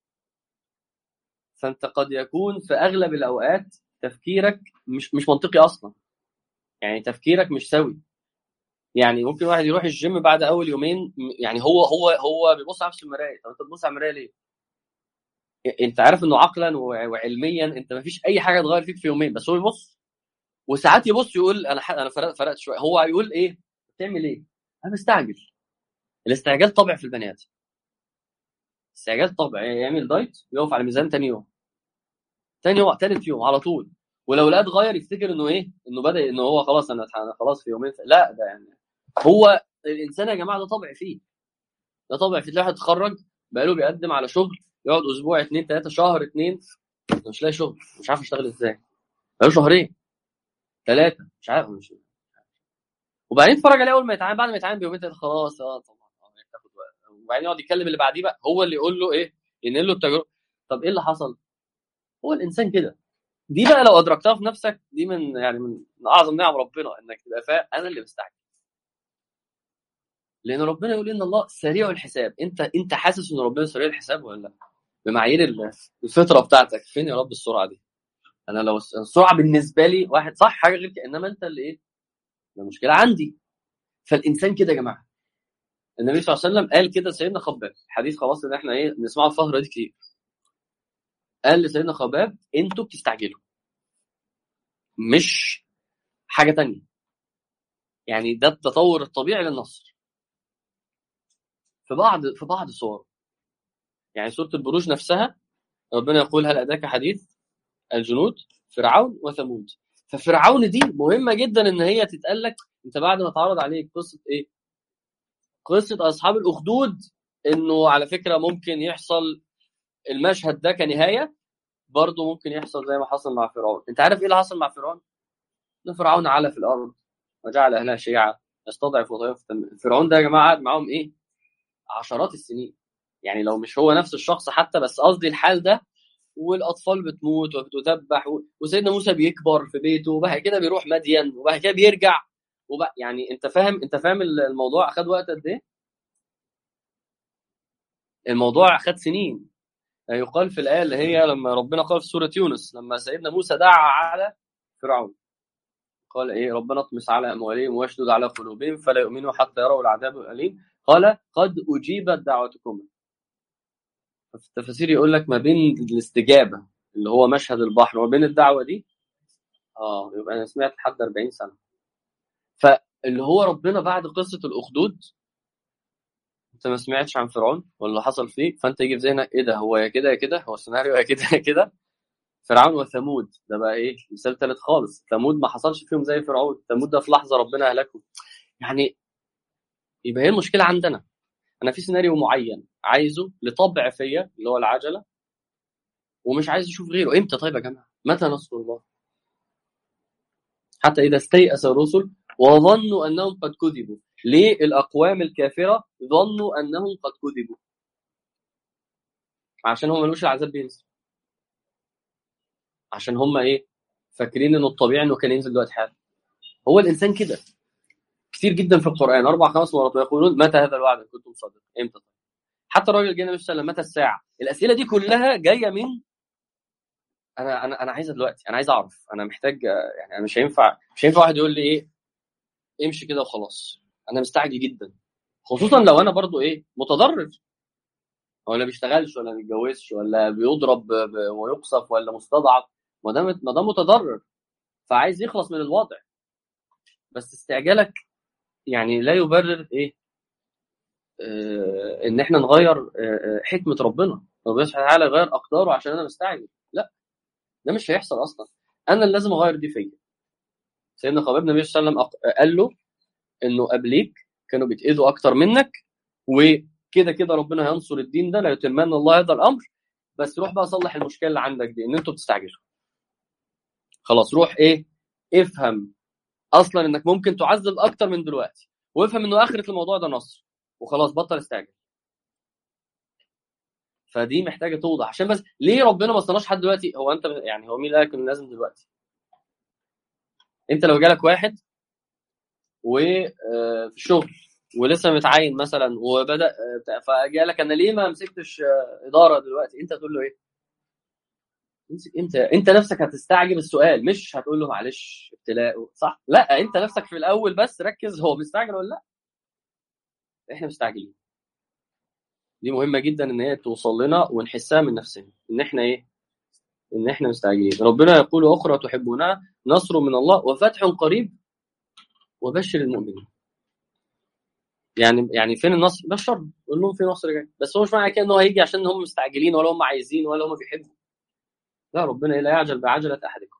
فانت قد يكون في اغلب الاوقات تفكيرك مش مش منطقي اصلا يعني تفكيرك مش سوي يعني ممكن واحد يروح الجيم بعد اول يومين يعني هو هو هو بيبص على نفسه في المرايه طب انت بتبص على المرايه ليه؟ انت عارف انه عقلا وعلميا انت ما فيش اي حاجه تغير فيك في يومين بس هو يبص وساعات يبص يقول انا انا فرقت فرقت شويه هو يقول ايه؟ بتعمل ايه؟ انا مستعجل الاستعجال طبع في البني ادم استعجال طبع يعمل دايت ويقف على ميزان تاني يوم تاني يوم تالت يوم على طول ولو لقى اتغير يفتكر انه ايه؟ انه بدا انه هو خلاص انا خلاص في يومين لا ده يعني هو الانسان يا جماعه ده طبع فيه ده طبع فيه تلاقي واحد اتخرج بقاله بيقدم على شغل يقعد اسبوع اثنين ثلاثه شهر اثنين مش لاقي شغل مش عارف يشتغل ازاي بقاله شهرين ثلاثه مش عارف مش وبعدين اتفرج عليه اول ما يتعامل بعد ما يتعامل بيومين ثلاثه خلاص اه طبعا تاخد وقت وبعدين يقعد يتكلم اللي بعديه بقى هو اللي يقول له ايه ينقل له التجربه طب ايه اللي حصل؟ هو الانسان كده دي بقى لو ادركتها في نفسك دي من يعني من اعظم نعم ربنا انك تبقى فاهم انا اللي بستعجل لان ربنا يقول ان الله سريع الحساب انت انت حاسس ان ربنا سريع الحساب ولا لا بمعايير الفطره بتاعتك فين يا رب السرعه دي انا لو السرعه بالنسبه لي واحد صح حاجه غير كده انما انت اللي ايه المشكله عندي فالانسان كده يا جماعه النبي صلى الله عليه وسلم قال كده سيدنا خباب حديث خلاص ان احنا ايه نسمعه الفتره دي كتير قال لسيدنا خباب انتوا بتستعجلوا مش حاجه تانية يعني ده التطور الطبيعي للنصر في بعض في بعض صور يعني سوره البروج نفسها ربنا يقول هل اتاك حديث الجنود فرعون وثمود ففرعون دي مهمه جدا ان هي تتقال لك انت بعد ما اتعرض عليك قصه ايه؟ قصه اصحاب الاخدود انه على فكره ممكن يحصل المشهد ده كنهايه برضه ممكن يحصل زي ما حصل مع فرعون انت عارف ايه اللي حصل مع فرعون؟ ان فرعون علا في الارض وجعل اهلها شيعا يستضعف وطائف فرعون ده يا جماعه قعد معاهم ايه؟ عشرات السنين يعني لو مش هو نفس الشخص حتى بس قصدي الحال ده والاطفال بتموت وبتذبح وسيدنا موسى بيكبر في بيته وبعد كده بيروح مدين وبعد كده بيرجع وبقى يعني انت فاهم انت فاهم الموضوع اخذ وقت قد ايه؟ الموضوع اخذ سنين يقال في الايه اللي هي لما ربنا قال في سوره يونس لما سيدنا موسى دعا على فرعون قال ايه ربنا اطمس على اموالهم واشدد على قلوبهم فلا يؤمنوا حتى يروا العذاب الاليم قال قد اجيبت دعوتكما في التفاسير يقول لك ما بين الاستجابه اللي هو مشهد البحر وما بين الدعوه دي اه يبقى انا سمعت لحد 40 سنه فاللي هو ربنا بعد قصه الاخدود انت ما سمعتش عن فرعون واللي حصل فيه فانت يجي في ذهنك ايه ده هو يا كده يا كده هو السيناريو يا كده يا كده فرعون وثمود ده بقى ايه مثال ثالث خالص ثمود ما حصلش فيهم زي فرعون ثمود ده في لحظه ربنا اهلكه يعني يبقى هي المشكله عندنا انا في سيناريو معين عايزه لطبع فيا اللي هو العجله ومش عايز اشوف غيره امتى طيب يا جماعه متى نصر الله حتى اذا استيأس الرسل وظنوا انهم قد كذبوا ليه الاقوام الكافره ظنوا انهم قد كذبوا عشان هم ملوش العذاب بينزل عشان هم ايه فاكرين انه الطبيعي انه كان ينزل دلوقتي حالا هو الانسان كده كتير جدا في القران اربع خمس مرات ويقولون متى هذا الوعد ان كنتم صادقين امتى طيب حتى الراجل جه النبي صلى الله عليه وسلم متى الساعه الاسئله دي كلها جايه من انا انا انا عايزها دلوقتي انا عايز اعرف انا محتاج يعني انا مش هينفع مش هينفع واحد يقول لي ايه امشي كده وخلاص انا مستعجل جدا خصوصا لو انا برضو ايه متضرر هو لا بيشتغلش ولا بيتجوزش ولا بيضرب ويقصف ولا مستضعف ما ده ما ده متضرر فعايز يخلص من الوضع بس استعجالك يعني لا يبرر ايه آه ان احنا نغير آه حكمه ربنا ربنا سبحانه وتعالى يغير اقداره عشان انا مستعجل لا ده مش هيحصل اصلا انا اللي لازم اغير دي فيا سيدنا خباب النبي صلى الله عليه وسلم قال له انه قبليك كانوا بيتاذوا اكتر منك وكده كده ربنا هينصر الدين ده لا يتمنى الله هذا الامر بس روح بقى صلح المشكله اللي عندك دي ان انتوا بتستعجلوا خلاص روح ايه افهم اصلا انك ممكن تعذب اكتر من دلوقتي وافهم انه اخره الموضوع ده نصر وخلاص بطل استعجل فدي محتاجه توضح عشان بس ليه ربنا ما استناش حد دلوقتي هو انت يعني هو مين قال لك انه لازم دلوقتي انت لو جالك واحد وفي الشغل ولسه متعين مثلا وبدا فجاء لك انا ليه ما مسكتش اداره دلوقتي انت تقول له ايه انت انت نفسك هتستعجب السؤال مش هتقول له معلش ابتلاء صح لا انت نفسك في الاول بس ركز هو مستعجل ولا لا احنا مستعجلين دي مهمه جدا ان هي توصل لنا ونحسها من نفسنا ان احنا ايه ان احنا مستعجلين ربنا يقول اخرى تحبونها نصر من الله وفتح قريب وبشر المؤمنين يعني يعني فين النصر بشر قول لهم في نصر جاي بس هو مش معنى كده ان هو هيجي عشان هم مستعجلين ولا هم عايزين ولا هم بيحبوا لا ربنا لا يعجل بعجله احدكم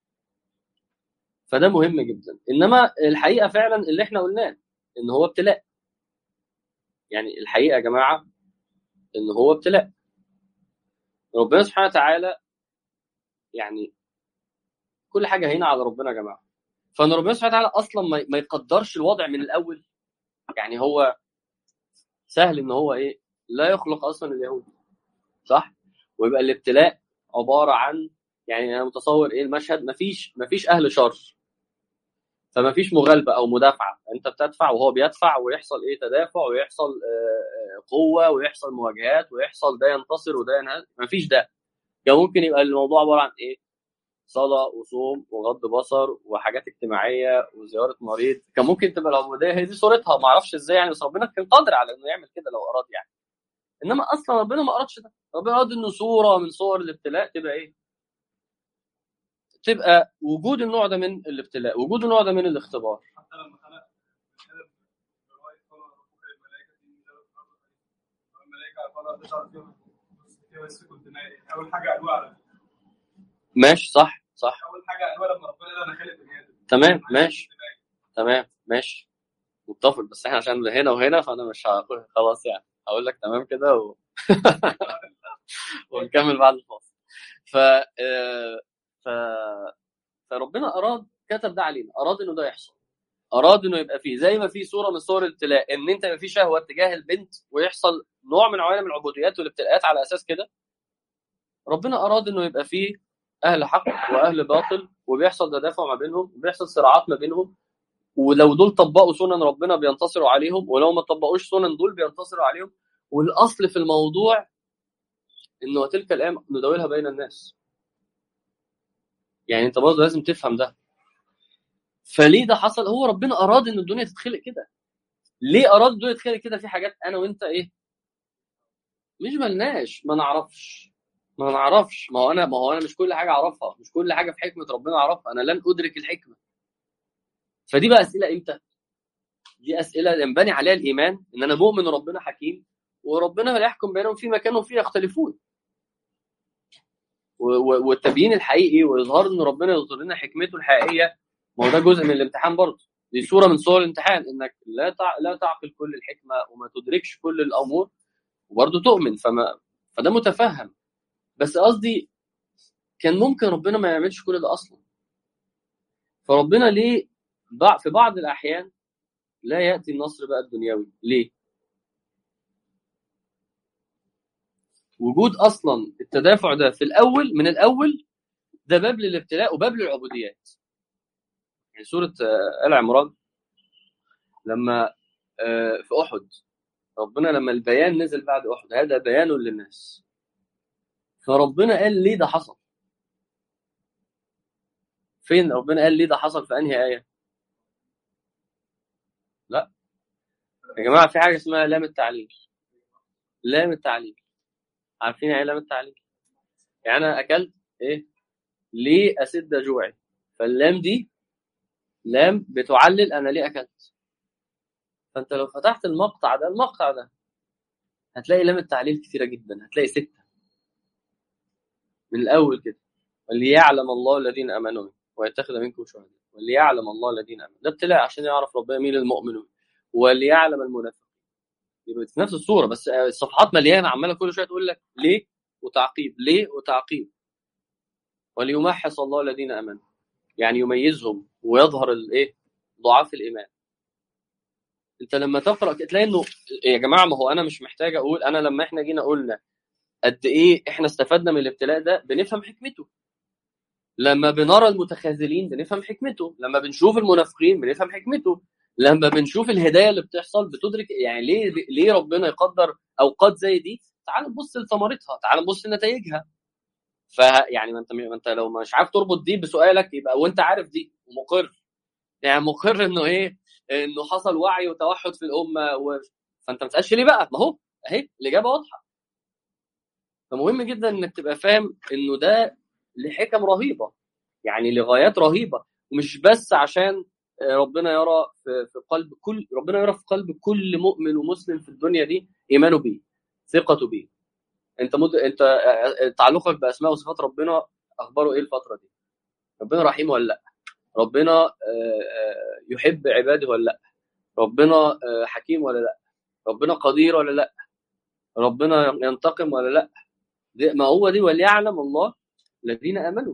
فده مهم جدا انما الحقيقه فعلا اللي احنا قلناه ان هو ابتلاء يعني الحقيقه يا جماعه ان هو ابتلاء ربنا سبحانه وتعالى يعني كل حاجه هنا على ربنا يا جماعه فان ربنا سبحانه وتعالى اصلا ما يقدرش الوضع من الاول يعني هو سهل ان هو ايه لا يخلق اصلا اليهود صح ويبقى الابتلاء عباره عن يعني انا متصور ايه المشهد مفيش مفيش اهل شر فما فيش مغالبه او مدافعه انت بتدفع وهو بيدفع ويحصل ايه تدافع ويحصل قوه ويحصل مواجهات ويحصل ده ينتصر وده ينهزم مفيش ده كان ممكن يبقى الموضوع عباره عن ايه صلاه وصوم وغض بصر وحاجات اجتماعيه وزياره مريض كان ممكن تبقى العبوديه هي دي صورتها ما اعرفش ازاي يعني بس ربنا كان قادر على انه يعمل كده لو اراد يعني انما اصلا ربنا ما ارادش ده ربنا اراد انه صوره من صور الابتلاء تبقى ايه تبقى وجود النوع ده من الابتلاء وجود النوع ده من الاختبار حتى لما خلق الملائكه قال تشعر فيهم بس كنت اول حاجه قالوها على ماشي صح صح اول حاجه قالوها لما ربنا قال انا خالق بني ادم تمام ماشي تمام ماشي متفق بس احنا عشان هنا وهنا فانا مش هقول خلاص يعني هقول لك تمام كده و... ونكمل بعد الفاصل ف ف فربنا اراد كتب ده علينا اراد انه ده يحصل اراد انه يبقى فيه زي ما في صوره من صور الابتلاء ان انت يبقى في شهوه تجاه البنت ويحصل نوع من عوالم العبوديات والابتلاءات على اساس كده ربنا اراد انه يبقى فيه اهل حق واهل باطل وبيحصل تدافع ما بينهم وبيحصل صراعات ما بينهم ولو دول طبقوا سنن ربنا بينتصروا عليهم ولو ما طبقوش سنن دول بينتصروا عليهم والاصل في الموضوع انه تلك الايام نداولها بين الناس يعني انت برضه لازم تفهم ده فليه ده حصل هو ربنا اراد ان الدنيا تتخلق كده ليه اراد الدنيا تتخلق كده في حاجات انا وانت ايه مش ملناش ما نعرفش ما نعرفش ما هو انا ما هو انا مش كل حاجه اعرفها مش كل حاجه في حكمه ربنا اعرفها انا لن ادرك الحكمه فدي بقى اسئله امتى دي اسئله ينبني عليها الايمان ان انا مؤمن ربنا حكيم وربنا لا يحكم بينهم فيما كانوا فيه يختلفون والتبيين الحقيقي واظهار ان ربنا يظهر لنا حكمته الحقيقيه ما هو ده جزء من الامتحان برضه دي صوره من صور الامتحان انك لا تع... لا تعقل كل الحكمه وما تدركش كل الامور وبرضه تؤمن فما فده متفهم بس قصدي كان ممكن ربنا ما يعملش كل ده اصلا فربنا ليه في بعض الاحيان لا ياتي النصر بقى الدنيوي ليه وجود اصلا التدافع ده في الاول من الاول ده باب للابتلاء وباب للعبوديات يعني سوره ال عمران لما في احد ربنا لما البيان نزل بعد احد هذا بيان للناس فربنا قال ليه ده حصل فين ربنا قال ليه ده حصل في انهي ايه لا يا جماعه في حاجه اسمها لام التعليل لام التعليل عارفين ايه لام التعليل يعني انا اكلت ايه ليه اسد جوعي فاللام دي لام بتعلل انا ليه اكلت فانت لو فتحت المقطع ده المقطع ده هتلاقي لام التعليل كثيره جدا هتلاقي سته من الاول كده وليعلم الله الذين امنوا ويتخذ منكم شهداء وليعلم الله الذين امنوا ده ابتلاء عشان يعرف ربنا مين المؤمنون وليعلم المنافقين يبقى في نفس الصوره بس الصفحات مليانه عماله كل شويه تقول لك ليه وتعقيب ليه وتعقيب وليمحص الله الذين امنوا يعني يميزهم ويظهر الايه ضعاف الايمان انت لما تقرا تلاقي انه يا جماعه ما هو انا مش محتاج اقول انا لما احنا جينا قلنا قد ايه احنا استفدنا من الابتلاء ده بنفهم حكمته لما بنرى المتخاذلين بنفهم حكمته لما بنشوف المنافقين بنفهم حكمته لما بنشوف الهدايه اللي بتحصل بتدرك يعني ليه ليه ربنا يقدر اوقات زي دي تعال نبص لثمرتها تعال نبص لنتائجها فيعني ما انت ما انت لو مش عارف تربط دي بسؤالك يبقى وانت عارف دي ومقر يعني مقر انه ايه انه حصل وعي وتوحد في الامه و... فانت ما تسالش ليه بقى ما هو اهي الاجابه واضحه فمهم جدا انك تبقى فاهم انه ده لحكم رهيبه يعني لغايات رهيبه ومش بس عشان ربنا يرى في في قلب كل ربنا يرى في قلب كل مؤمن ومسلم في الدنيا دي ايمانه بيه ثقته بيه انت مد... انت تعلقك باسماء وصفات ربنا اخباره ايه الفتره دي ربنا رحيم ولا لا ربنا يحب عباده ولا لا ربنا حكيم ولا لا ربنا قدير ولا لا ربنا ينتقم ولا لا دي ما هو دي وليعلم الله الذين امنوا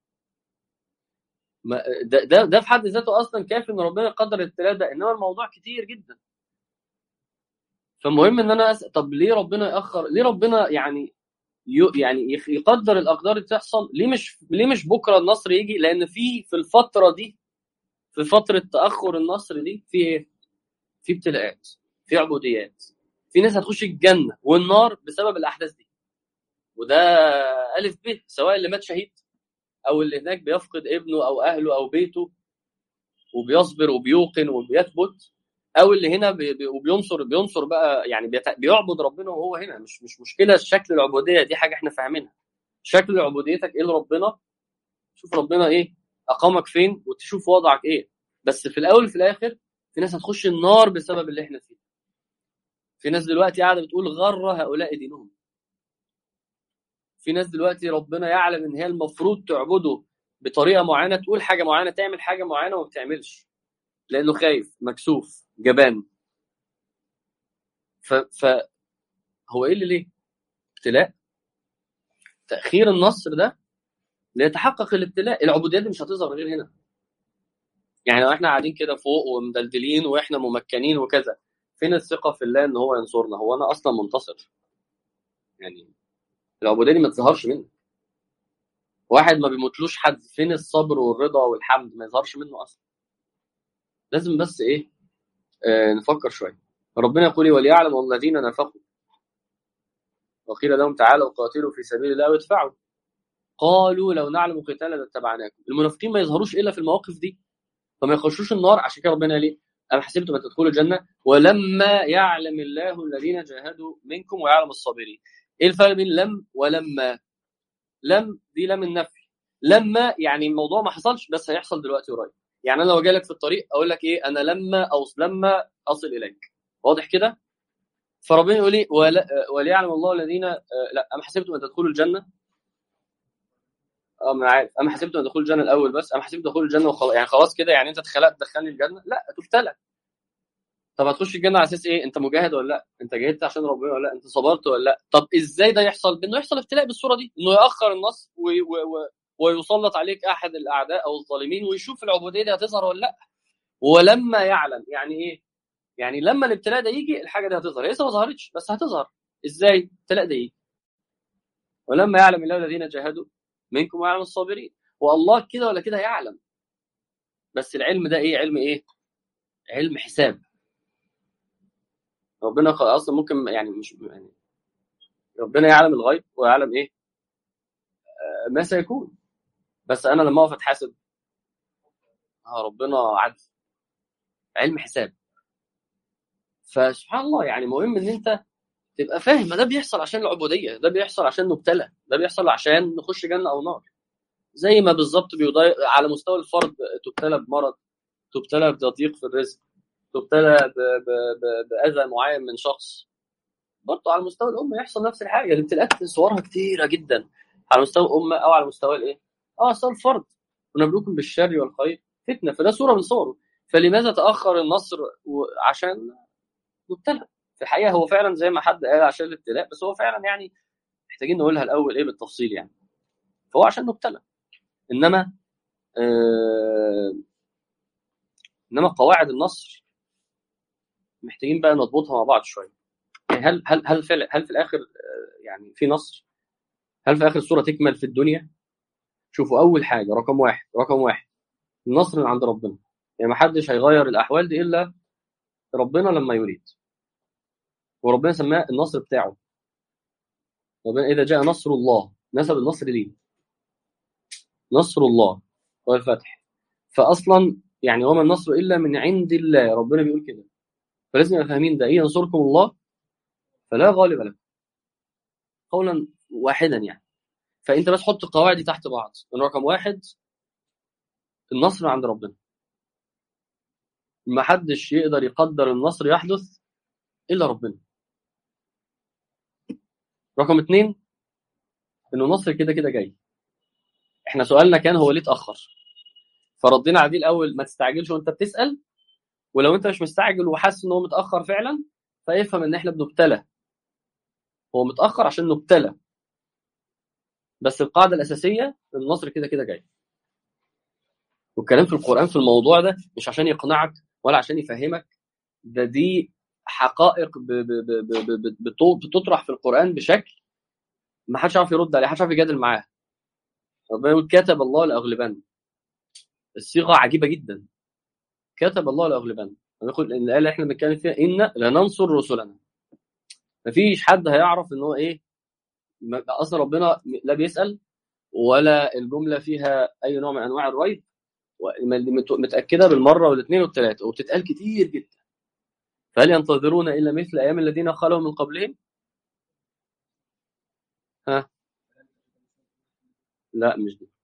ما ده, ده ده في حد ذاته اصلا كافي ان ربنا يقدر الابتلاء ده انما الموضوع كتير جدا فالمهم ان انا أسأل طب ليه ربنا ياخر ليه ربنا يعني يعني يقدر الاقدار اللي تحصل ليه مش ليه مش بكره النصر يجي لان في في الفتره دي في فتره تاخر النصر دي في ايه في ابتلاءات في عبوديات في ناس هتخش الجنه والنار بسبب الاحداث دي وده الف ب سواء اللي مات شهيد او اللي هناك بيفقد ابنه او اهله او بيته وبيصبر وبيوقن وبيثبت او اللي هنا بي وبينصر بينصر بقى يعني بيعبد ربنا وهو هنا مش مش مشكله شكل العبوديه دي حاجه احنا فاهمينها شكل عبوديتك ايه لربنا شوف ربنا ايه اقامك فين وتشوف وضعك ايه بس في الاول وفي الاخر في ناس هتخش النار بسبب اللي احنا فيه في ناس دلوقتي قاعده بتقول غر هؤلاء دينهم في ناس دلوقتي ربنا يعلم ان هي المفروض تعبده بطريقه معينه تقول حاجه معينه تعمل حاجه معينه وما بتعملش لانه خايف مكسوف جبان ف, ف هو ايه اللي ليه؟ ابتلاء تاخير النصر ده ليتحقق الابتلاء العبوديه دي مش هتظهر غير هنا يعني لو احنا قاعدين كده فوق ومدلدلين واحنا ممكنين وكذا فين الثقه في الله ان هو ينصرنا هو انا اصلا منتصر يعني العبوديه دي ما تظهرش منك واحد ما بيموتلوش حد فين الصبر والرضا والحمد ما يظهرش منه اصلا لازم بس ايه آه نفكر شويه ربنا يقول وليعلم الذين نفقوا وقيل لهم تعالوا قاتلوا في سبيل الله وادفعوا قالوا لو نعلم قتالا لاتبعناكم المنافقين ما يظهروش الا في المواقف دي فما يخشوش النار عشان كده ربنا ليه أم حسبتم أن تدخلوا الجنة ولما يعلم الله الذين جاهدوا منكم ويعلم الصابرين إيه الفرق بين لم ولما لم دي لم النفي لما يعني الموضوع ما حصلش بس هيحصل دلوقتي قريب يعني انا لو جاي لك في الطريق اقول لك ايه انا لما أوصل لما اصل اليك واضح كده فربنا يقول لي وليعلم الله الذين لا ام حسبتم ان تدخلوا الجنه اه ما عارف ام حسبتم ان تدخلوا الجنه الاول بس ام حسبتم تدخلوا الجنه وخلاص يعني خلاص كده يعني انت اتخلقت تدخلني الجنه لا تبتلى طب هتخش الجنه على اساس ايه انت مجاهد ولا لا انت جاهدت عشان ربنا ولا لا انت صبرت ولا لا طب ازاي ده يحصل بانه يحصل ابتلاء بالصوره دي انه ياخر النص و... و... و... ويسلط عليك احد الاعداء او الظالمين ويشوف العبوديه دي هتظهر ولا لا ولما يعلم يعني ايه يعني لما الابتلاء ده يجي الحاجه دي هتظهر هي لسه ما ظهرتش بس هتظهر ازاي الابتلاء ده يجي ولما يعلم الله الذين جاهدوا منكم ويعلم الصابرين والله كده ولا كده يعلم بس العلم ده ايه علم ايه علم حساب ربنا اصلا ممكن يعني مش يعني ربنا يعلم الغيب ويعلم ايه آه ما سيكون بس انا لما اقف اتحاسب آه ربنا عدل علم حساب فسبحان الله يعني مهم ان انت تبقى فاهم ده بيحصل عشان العبوديه ده بيحصل عشان نبتلى ده بيحصل عشان نخش جنه او نار زي ما بالظبط بيضايق على مستوى الفرد تبتلى بمرض تبتلى بتضييق في الرزق تبتلى ب... ب... ب... باذى معين من شخص برضه على مستوى الامه يحصل نفس الحاجه الابتلاءات صورها كتيره جدا على مستوى الامه او على مستوى الايه؟ اه مستوى الفرد ونبلوكم بالشر والخير فتنه فده صوره من صوره فلماذا تاخر النصر عشان نبتلى في الحقيقه هو فعلا زي ما حد قال عشان الابتلاء بس هو فعلا يعني محتاجين نقولها الاول ايه بالتفصيل يعني فهو عشان نبتلى انما آه انما قواعد النصر محتاجين بقى نضبطها مع بعض شويه يعني هل هل هل في هل في الاخر يعني في نصر هل في اخر الصوره تكمل في الدنيا شوفوا اول حاجه رقم واحد رقم واحد النصر من عند ربنا يعني ما حدش هيغير الاحوال دي الا ربنا لما يريد وربنا سماه النصر بتاعه ربنا اذا جاء نصر الله نسب النصر ليه نصر الله والفتح فاصلا يعني وما النصر الا من عند الله ربنا بيقول كده فلازم نبقى فاهمين ده ايه ينصركم الله فلا غالب لكم قولا واحدا يعني فانت بس حط القواعد دي تحت بعض من رقم واحد النصر عند ربنا ما حدش يقدر يقدر النصر يحدث الا ربنا رقم اتنين انه النصر كده كده جاي احنا سؤالنا كان هو ليه اتاخر فردينا عليه الاول ما تستعجلش وانت بتسال ولو انت مش مستعجل وحاسس ان هو متاخر فعلا فافهم ان احنا بنبتلى هو متاخر عشان نبتلى بس القاعده الاساسيه النصر كده كده جاي والكلام في القران في الموضوع ده مش عشان يقنعك ولا عشان يفهمك ده دي حقائق ب- ب- ب- ب- ب- بت- بتطرح في القران بشكل ما حدش عارف يرد عليه ما حدش عارف يجادل معاه ربنا يقول كتب الله لاغلبن الصيغه عجيبه جدا كتب الله لاغلبن يقول ان الايه اللي احنا بنتكلم فيها ان لننصر رسلنا مفيش حد هيعرف ان هو ايه ما- اصلا ربنا لا بيسال ولا الجمله فيها اي نوع من انواع الريب مت- متاكده بالمره والاثنين والثلاثه وبتتقال كتير جدا فهل ينتظرون الا مثل ايام الذين خلوا من قبلهم؟ ها لا مش دي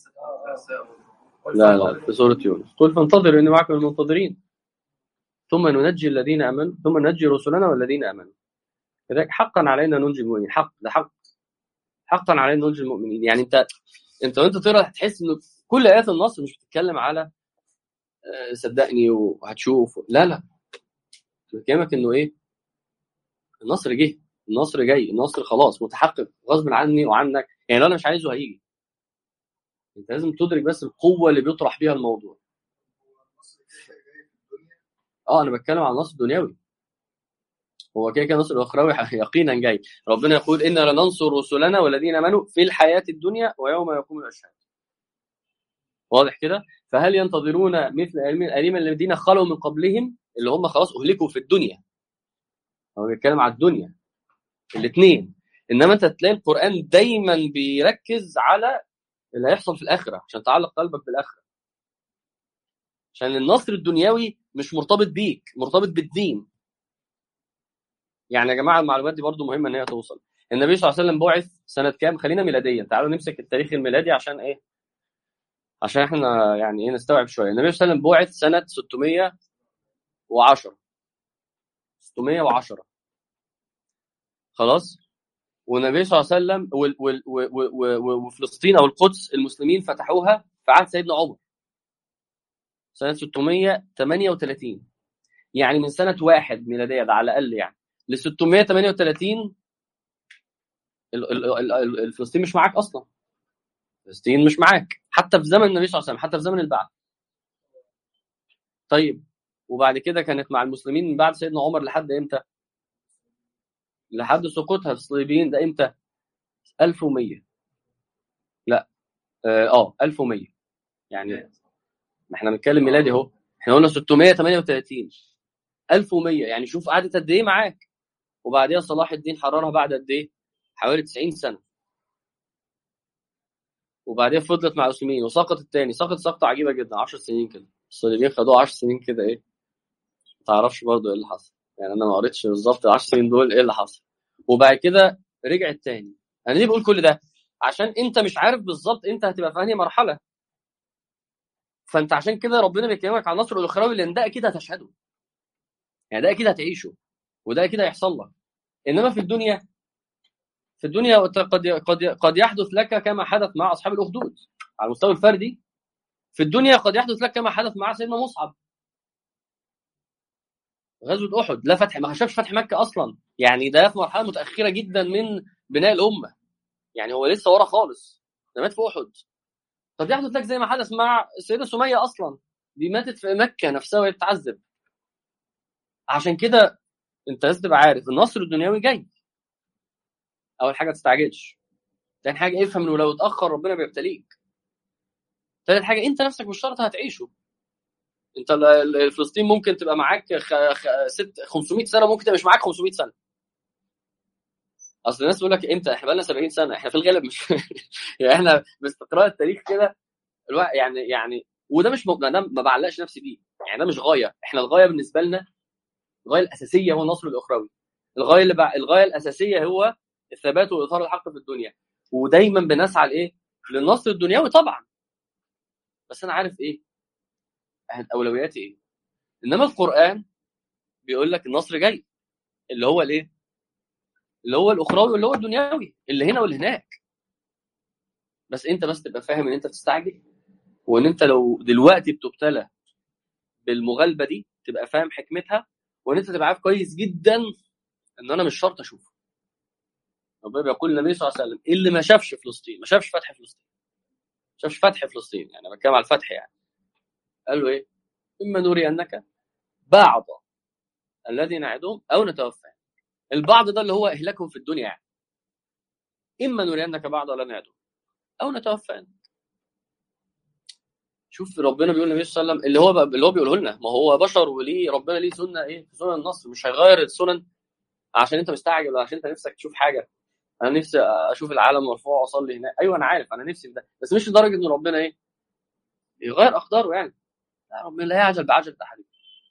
لا لا في سوره يونس قل فانتظروا اني معكم من المنتظرين ثم ننجي الذين امنوا ثم ننجي رسلنا والذين امنوا لذلك حقا علينا ننجي المؤمنين حق ده حق حقا علينا ننجي المؤمنين يعني انت انت وانت تقرا هتحس ان كل ايات النصر مش بتتكلم على آه، صدقني وهتشوف لا لا بكلمك انه ايه النصر جه النصر جاي النصر خلاص متحقق غصب عني وعنك يعني لو انا مش عايزه هيجي انت لازم تدرك بس القوه اللي بيطرح بيها الموضوع اه انا بتكلم عن النصر الدنيوي هو كده كده النصر الاخروي يقينا جاي ربنا يقول انا لننصر رسلنا والذين امنوا في الحياه الدنيا ويوم يقوم الاشهاد واضح كده فهل ينتظرون مثل الأئمة الذين خلوا من قبلهم اللي هم خلاص اهلكوا في الدنيا هو بيتكلم على الدنيا الاثنين انما انت تلاقي القران دايما بيركز على اللي هيحصل في الاخره عشان تعلق قلبك بالاخره عشان النصر الدنيوي مش مرتبط بيك مرتبط بالدين يعني يا جماعه المعلومات دي برضو مهمه ان هي توصل النبي صلى الله عليه وسلم بعث سنه كام خلينا ميلاديا تعالوا نمسك التاريخ الميلادي عشان ايه عشان احنا يعني ايه نستوعب شويه النبي صلى الله عليه وسلم بعث سنه 610 610 خلاص والنبي صلى الله عليه وسلم وال- وال- و- و- و- وفلسطين او القدس المسلمين فتحوها في عهد سيدنا عمر سنه 638 يعني من سنه واحد ميلاديه ده على الاقل يعني ل 638 ال- ال- ال- ال- الفلسطين مش معاك اصلا فلسطين مش معاك حتى في زمن النبي صلى الله عليه وسلم حتى في زمن البعث طيب وبعد كده كانت مع المسلمين من بعد سيدنا عمر لحد امتى؟ لحد سقوطها في الصليبيين ده امتى؟ 1100 لا اه آه، 1100 يعني ما احنا بنتكلم ميلادي اهو احنا قلنا 638 1100 يعني شوف قعدت قد ايه معاك وبعديها صلاح الدين حررها بعد قد ايه؟ حوالي 90 سنه وبعديها فضلت مع المسلمين وسقط الثاني سقط سقطه عجيبه جدا 10 سنين كده الصليبيين خدوه 10 سنين كده ايه ما تعرفش برضه ايه اللي حصل يعني انا ما قريتش بالظبط ال 10 سنين دول ايه اللي حصل وبعد كده رجع الثاني انا ليه بقول كل ده عشان انت مش عارف بالظبط انت هتبقى في انهي مرحله فانت عشان كده ربنا بيكلمك عن النصر الاخروي لان ده اكيد هتشهده يعني ده اكيد هتعيشه وده اكيد هيحصل لك انما في الدنيا في الدنيا قد قد قد يحدث لك كما حدث مع اصحاب الاخدود على المستوى الفردي في الدنيا قد يحدث لك كما حدث مع سيدنا مصعب غزوه احد لا فتح ما شافش فتح مكه اصلا يعني ده في مرحله متاخره جدا من بناء الامه يعني هو لسه ورا خالص ده مات في احد قد يحدث لك زي ما حدث مع السيده سميه اصلا دي ماتت في مكه نفسها وهي بتعذب عشان كده انت لازم تبقى عارف النصر الدنيوي جاي اول حاجه ما تستعجلش تاني حاجه افهم انه لو اتاخر ربنا بيبتليك تالت حاجه انت نفسك مش شرط هتعيشه انت ال- ال- فلسطين ممكن تبقى معاك خ... خ... ست 500 سنه ممكن تبقى مش معاك 500 سنه اصل الناس بيقول لك امتى احنا بقالنا 70 سنه احنا في الغالب مش يعني احنا باستقراء التاريخ كده الوا- يعني يعني وده مش م... ده ما بعلقش نفسي بيه يعني ده مش غايه احنا الغايه بالنسبه لنا الغايه الاساسيه هو النصر الاخروي الغايه اللي بع... الغايه الاساسيه هو الثبات واظهار الحق في الدنيا ودايما بنسعى لايه للنصر الدنيوي طبعا بس انا عارف ايه اولوياتي ايه انما القران بيقول لك النصر جاي اللي هو الايه اللي هو الاخروي واللي هو الدنيوي اللي هنا واللي هناك بس انت بس تبقى فاهم ان انت تستعجل وان انت لو دلوقتي بتبتلى بالمغالبه دي تبقى فاهم حكمتها وان انت تبقى عارف كويس جدا ان انا مش شرط اشوفه ربنا بيقول النبي صلى الله عليه وسلم اللي ما شافش فلسطين ما شافش فتح فلسطين ما شافش فتح فلسطين يعني انا بتكلم على الفتح يعني قال له ايه اما نرينك بعض الذي نعدهم او نتوفاهم البعض ده اللي هو اهلاكهم في الدنيا يعني اما نرينك بعض الذي نعدهم او نتوفاهم شوف ربنا بيقول للنبي صلى الله عليه وسلم اللي هو بقى اللي هو بيقوله لنا ما هو بشر وليه ربنا ليه سنه ايه في سنن النصر مش هيغير السنن عشان انت مستعجل ولا عشان انت نفسك تشوف حاجه انا نفسي اشوف العالم مرفوع واصلي هناك ايوه انا عارف انا نفسي في ده بس مش لدرجه ان ربنا ايه يغير اقداره يعني لا ربنا لا يعجل بعجل احد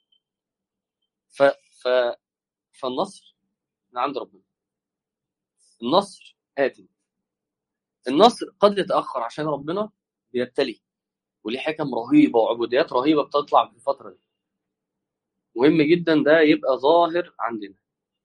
ف ف فالنصر من عند ربنا النصر آتي النصر قد يتأخر عشان ربنا بيبتلي وليه حكم رهيبة وعبوديات رهيبة بتطلع في الفترة دي مهم جدا ده يبقى ظاهر عندنا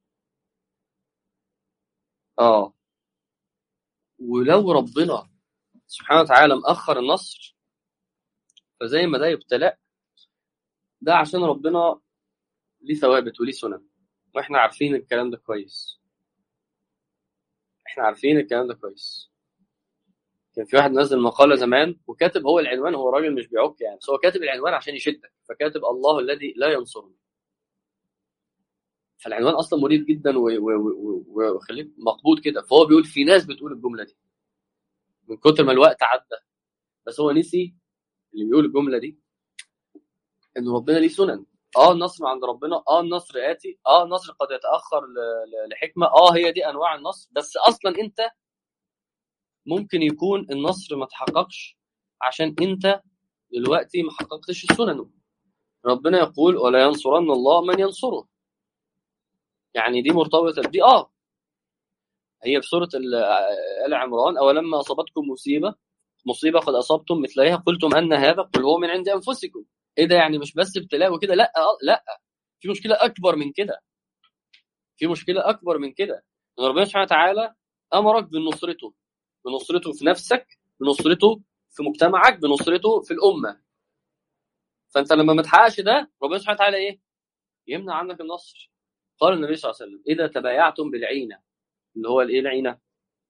اه ولو ربنا سبحانه وتعالى مأخر النصر فزي ما ده يبتلى ده عشان ربنا ليه ثوابت وليه سنن واحنا عارفين الكلام ده كويس احنا عارفين الكلام ده كويس كان في واحد نزل مقالة زمان وكاتب هو العنوان هو راجل مش بيعك يعني بس هو كاتب العنوان عشان يشدك فكاتب الله الذي لا ينصرني فالعنوان اصلا مريب جدا و- و- و- وخليك مقبوض كده فهو بيقول في ناس بتقول الجمله دي من كتر ما الوقت عدى بس هو نسي اللي بيقول الجمله دي ان ربنا ليه سنن اه النصر عند ربنا اه النصر اتي اه النصر قد يتاخر ل- ل- لحكمه اه هي دي انواع النصر بس اصلا انت ممكن يكون النصر ما تحققش عشان انت دلوقتي ما حققتش سننه ربنا يقول ولا ينصرن الله من ينصره يعني دي مرتبطه بدي اه هي في سوره ال- ال عمران اولما اصابتكم مصيبه مصيبه قد اصبتم مثلها قلتم ان هذا قل هو من عند انفسكم ايه ده يعني مش بس ابتلاء وكده لا آه، لا في مشكله اكبر من كده في مشكله اكبر من كده ان ربنا سبحانه وتعالى امرك بنصرته بنصرته في نفسك بنصرته في مجتمعك بنصرته في الامه فانت لما ما تحققش ده ربنا سبحانه وتعالى ايه يمنع عنك النصر قال النبي صلى الله عليه وسلم اذا تبايعتم بالعينه اللي هو الايه العينه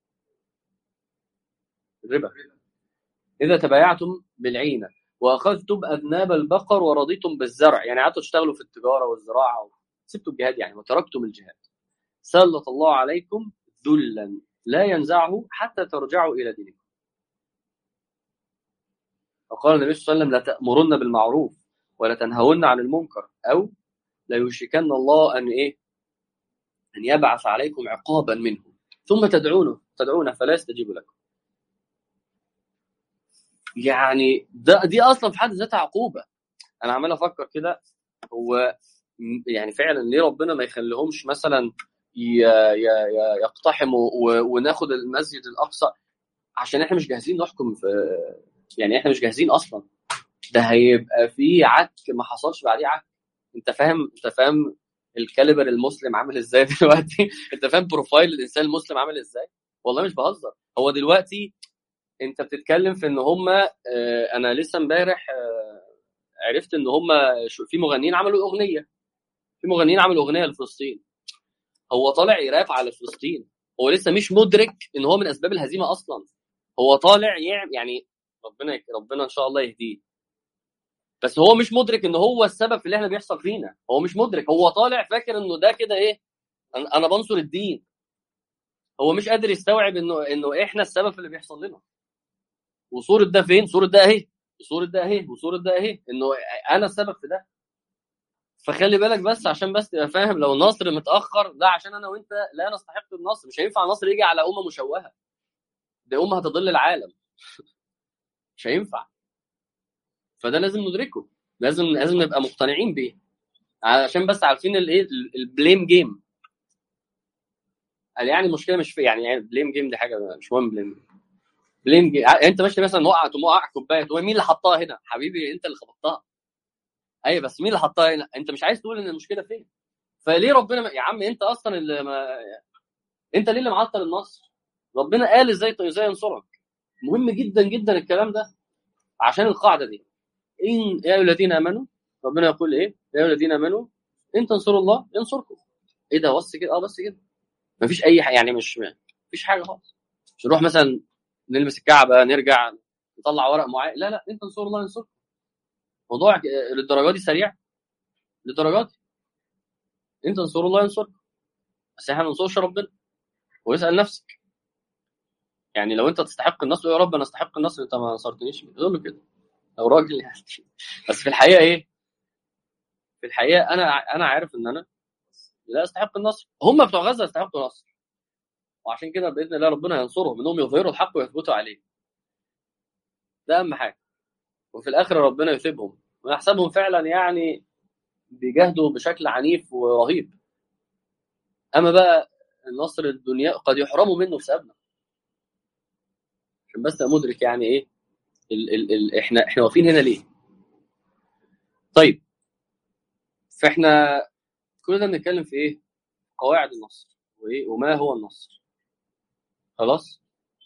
الربا اذا تبايعتم بالعينه واخذتم اذناب البقر ورضيتم بالزرع يعني قعدتوا تشتغلوا في التجاره والزراعه سبتوا الجهاد يعني وتركتم الجهاد سلط الله عليكم ذلا لا ينزعه حتى ترجعوا الى دينكم وقال النبي صلى الله عليه وسلم لا تأمرن بالمعروف ولا تنهون عن المنكر او لا يوشكن الله ان ايه ان يبعث عليكم عقابا منه ثم تدعونه تدعونه فلا يستجيب لكم يعني ده دي اصلا في حد ذاتها عقوبه انا عمال افكر كده هو م- يعني فعلا ليه ربنا ما يخليهمش مثلا ي- ي- ي- يقتحموا و- وناخد المسجد الاقصى عشان احنا مش جاهزين نحكم في يعني احنا مش جاهزين اصلا ده هيبقى في عك ما حصلش بعديه عك انت فاهم انت فاهم الكاليبر المسلم عامل ازاي دلوقتي انت فاهم بروفايل الانسان المسلم عامل ازاي والله مش بهزر هو دلوقتي انت بتتكلم في ان هم انا لسه امبارح آه، عرفت ان هم في مغنيين عملوا اغنيه في مغنيين عملوا اغنيه لفلسطين هو طالع يراب على فلسطين هو لسه مش مدرك ان هو من اسباب الهزيمه اصلا هو طالع يعمل يعني ربنا ربنا ان شاء الله يهديه بس هو مش مدرك ان هو السبب في اللي احنا بيحصل فينا هو مش مدرك هو طالع فاكر انه ده كده ايه انا أنا بنصر الدين هو مش قادر يستوعب انه انه احنا السبب في اللي بيحصل لنا وصوره ده فين صوره ده اهي وصوره ده اهي وصوره ده اهي انه انا السبب في ده فخلي بالك بس عشان بس تبقى فاهم لو النصر متاخر ده عشان انا وانت لا نستحق النصر مش هينفع النصر يجي على امه مشوهه دي امه هتضل العالم مش هينفع فده لازم ندركه لازم لازم نبقى مقتنعين بيه عشان بس عارفين الايه البليم جيم قال يعني المشكله مش في يعني يعني بليم جيم دي حاجه مش مهم بليم جيم بليم جيم انت ماشي مثلا وقعت وقع كوبايه تقول مين اللي حطها هنا حبيبي انت اللي خبطتها ايوه بس مين اللي حطها هنا انت مش عايز تقول ان المشكله فين فليه ربنا ما... يا عم انت اصلا اللي ما... انت ليه اللي معطل النصر ربنا قال ازاي ازاي ينصرك مهم جدا جدا الكلام ده عشان القاعده دي ان يا ايها الذين امنوا ربنا يقول ايه يا ايها الذين امنوا ان تنصروا الله ينصركم ايه ده بس كده اه بس كده مفيش اي حاجه يعني مش مفيش حاجه خالص مش نروح مثلا نلبس الكعبه نرجع نطلع ورق معين لا لا انت تنصروا الله ينصركم موضوع للدرجه دي سريع للدرجه دي انت تنصروا الله ينصركم بس احنا ما ننصرش ربنا واسال نفسك يعني لو انت تستحق النصر يا رب انا استحق النصر انت ما نصرتنيش قول له كده لو راجل يعني بس في الحقيقه ايه في الحقيقه انا انا عارف ان انا لا استحق النصر هم بتوع غزه يستحقوا النصر وعشان كده باذن الله ربنا ينصرهم انهم يظهروا الحق ويثبتوا عليه ده اهم حاجه وفي الاخر ربنا يثيبهم ونحسبهم فعلا يعني بيجاهدوا بشكل عنيف ورهيب اما بقى النصر الدنيا قد يحرموا منه بسببنا عشان بس مدرك يعني ايه ال ال ال احنا احنا واقفين هنا ليه طيب فاحنا كل ده بنتكلم في ايه قواعد النصر وايه وما هو النصر خلاص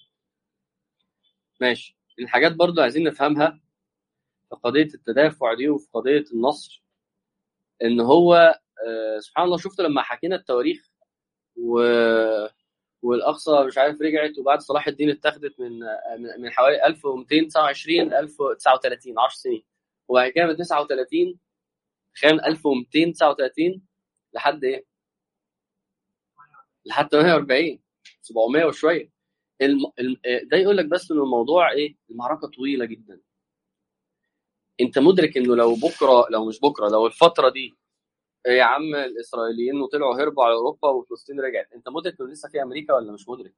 ماشي الحاجات برضو عايزين نفهمها في قضيه التدافع دي وفي قضيه النصر ان هو آه سبحان الله شفت لما حكينا التواريخ و والاقصى مش عارف رجعت وبعد صلاح الدين اتخذت من من حوالي 1229 1039 10 سنين وبعد كده من 39 تخيل 1239 لحد ايه؟ لحد 48 700 وشويه الم... الم... ده يقول لك بس ان الموضوع ايه؟ المعركه طويله جدا انت مدرك انه لو بكره لو مش بكره لو الفتره دي يا عم الاسرائيليين وطلعوا هربوا على اوروبا وفلسطين رجعت انت مدرك انه لسه في امريكا ولا مش مدرك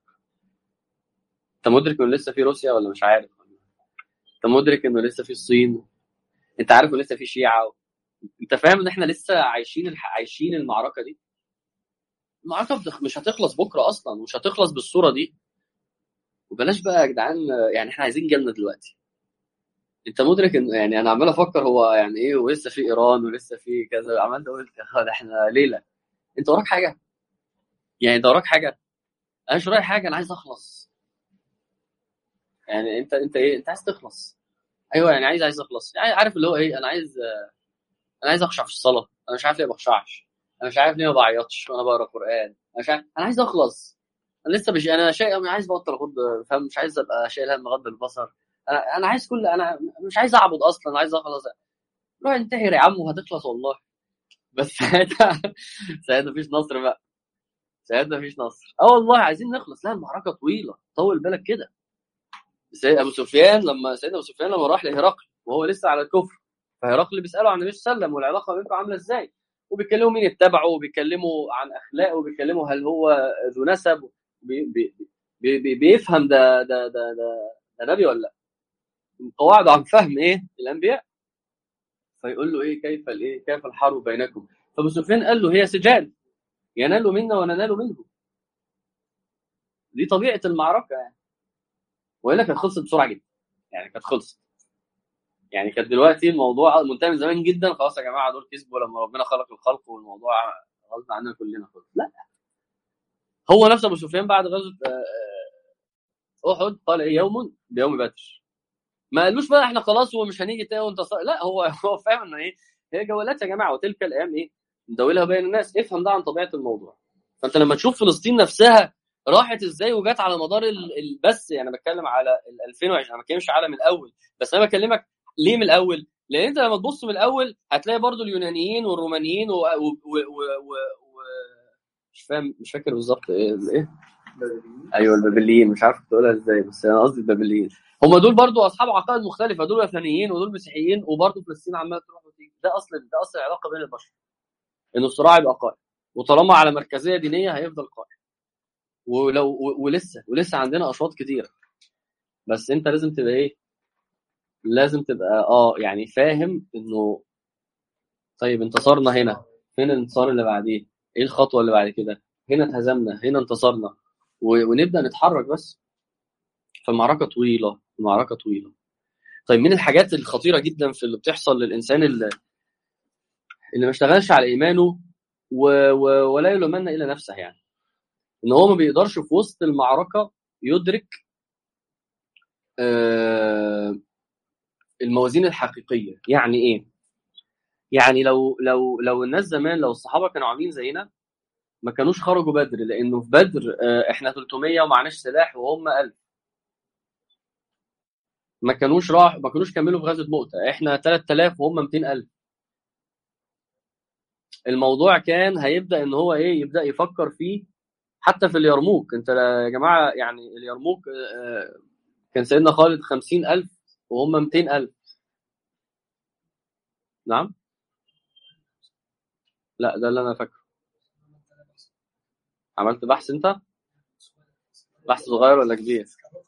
انت مدرك انه لسه في روسيا ولا مش عارف انت مدرك انه لسه في الصين انت عارف انه لسه في شيعه انت فاهم ان احنا لسه عايشين الح... عايشين المعركه دي المعركه مش هتخلص بكره اصلا مش هتخلص بالصوره دي وبلاش بقى يا جدعان يعني احنا عايزين جنه دلوقتي انت مدرك ان يعني انا عمال افكر هو يعني ايه ولسه في ايران ولسه في كذا عمال اقول ده احنا ليله انت وراك حاجه يعني انت وراك حاجه انا مش ورايا حاجه انا عايز اخلص يعني انت انت ايه انت عايز تخلص ايوه يعني عايز عايز اخلص يعني عارف اللي هو ايه انا عايز انا عايز اخشع في الصلاه انا مش عارف ليه ما بخشعش انا مش عارف ليه ما بعيطش وانا بقرا قران انا مش عارف انا عايز اخلص انا لسه مش انا شيء انا عايز بطل اغض فاهم مش عايز ابقى شايل هم غض البصر انا انا عايز كل انا مش عايز اعبد اصلا انا عايز اخلص روح انتحر يا عم وهتخلص والله بس ساعتها ساعتها مفيش نصر بقى ساعتها مفيش نصر اه والله عايزين نخلص لا المعركه طويله طول بالك كده ابو سفيان لما سيدنا ابو سفيان لما راح لهرقل وهو لسه على الكفر فهرقل بيساله عن النبي صلى الله عليه وسلم والعلاقه بينكم عامله ازاي وبيكلموا مين اتبعه وبيكلموا عن اخلاقه وبيكلموا هل هو ذو نسب بي بي بي بي بيفهم ده ده ده ده, ده نبي ولا لا قواعد عن فهم ايه الانبياء فيقول له ايه كيف الايه كيف الحرب بينكم فابو سفيان قال له هي سجال ينال منا وننال منه دي طبيعه المعركه يعني والا كانت خلصت بسرعه جدا يعني كانت خلصت يعني كانت دلوقتي الموضوع منتهي من زمان جدا خلاص يا جماعه دول كسبوا لما ربنا خلق الخلق والموضوع غصب عننا كلنا خلص لا هو نفسه ابو سفيان بعد غزوه احد قال ايه يوم بيوم بدر ما قالوش بقى احنا خلاص ومش هنيجي تاني وانت صار. لا هو هو فاهم ان ايه هي جولات يا جماعه وتلك الايام ايه ندولها بين الناس افهم ده عن طبيعه الموضوع فانت لما تشوف فلسطين نفسها راحت ازاي وجت على مدار بس يعني بتكلم على ال 2020 انا ما بتكلمش على من الاول بس انا بكلمك ليه من الاول؟ لان انت لما تبص من الاول هتلاقي برضو اليونانيين والرومانيين و, و... و... و... و... مش فاهم مش فاكر بالظبط ايه ايه ايوه البابليين مش عارف تقولها ازاي بس انا قصدي البابليين هم دول برضو اصحاب عقائد مختلفه دول وثنيين ودول مسيحيين وبرضو فلسطين عماله تروح وتيجي ده اصل ده اصل العلاقه بين البشر انه الصراع يبقى قائم وطالما على مركزيه دينيه هيفضل قائم ولو و- ولسه ولسه عندنا اشواط كتيره بس انت لازم تبقى ايه لازم تبقى اه يعني فاهم انه طيب انتصرنا هنا فين الانتصار اللي بعديه ايه الخطوه اللي بعد كده هنا اتهزمنا هنا انتصرنا و- ونبدا نتحرك بس فالمعركه طويله المعركه طويله طيب من الحاجات الخطيره جدا في اللي بتحصل للانسان اللي اللي ما اشتغلش على ايمانه و... و... ولا يلومن الا نفسه يعني ان هو ما بيقدرش في وسط المعركه يدرك آه، الموازين الحقيقيه يعني ايه يعني لو لو لو الناس زمان لو الصحابه كانوا عاملين زينا ما كانوش خرجوا بدر لانه في بدر آه، احنا 300 ومعناش سلاح وهم 1000 ما كانوش راح ما كانوش كملوا في غزوه مؤتة احنا 3000 وهم 200000 الموضوع كان هيبدا ان هو ايه يبدا يفكر فيه حتى في اليرموك انت يا جماعه يعني اليرموك آه، كان سيدنا خالد 50000 وهم 200000 نعم لا ده اللي انا فاكره عملت بحث انت بحث صغير ولا كبير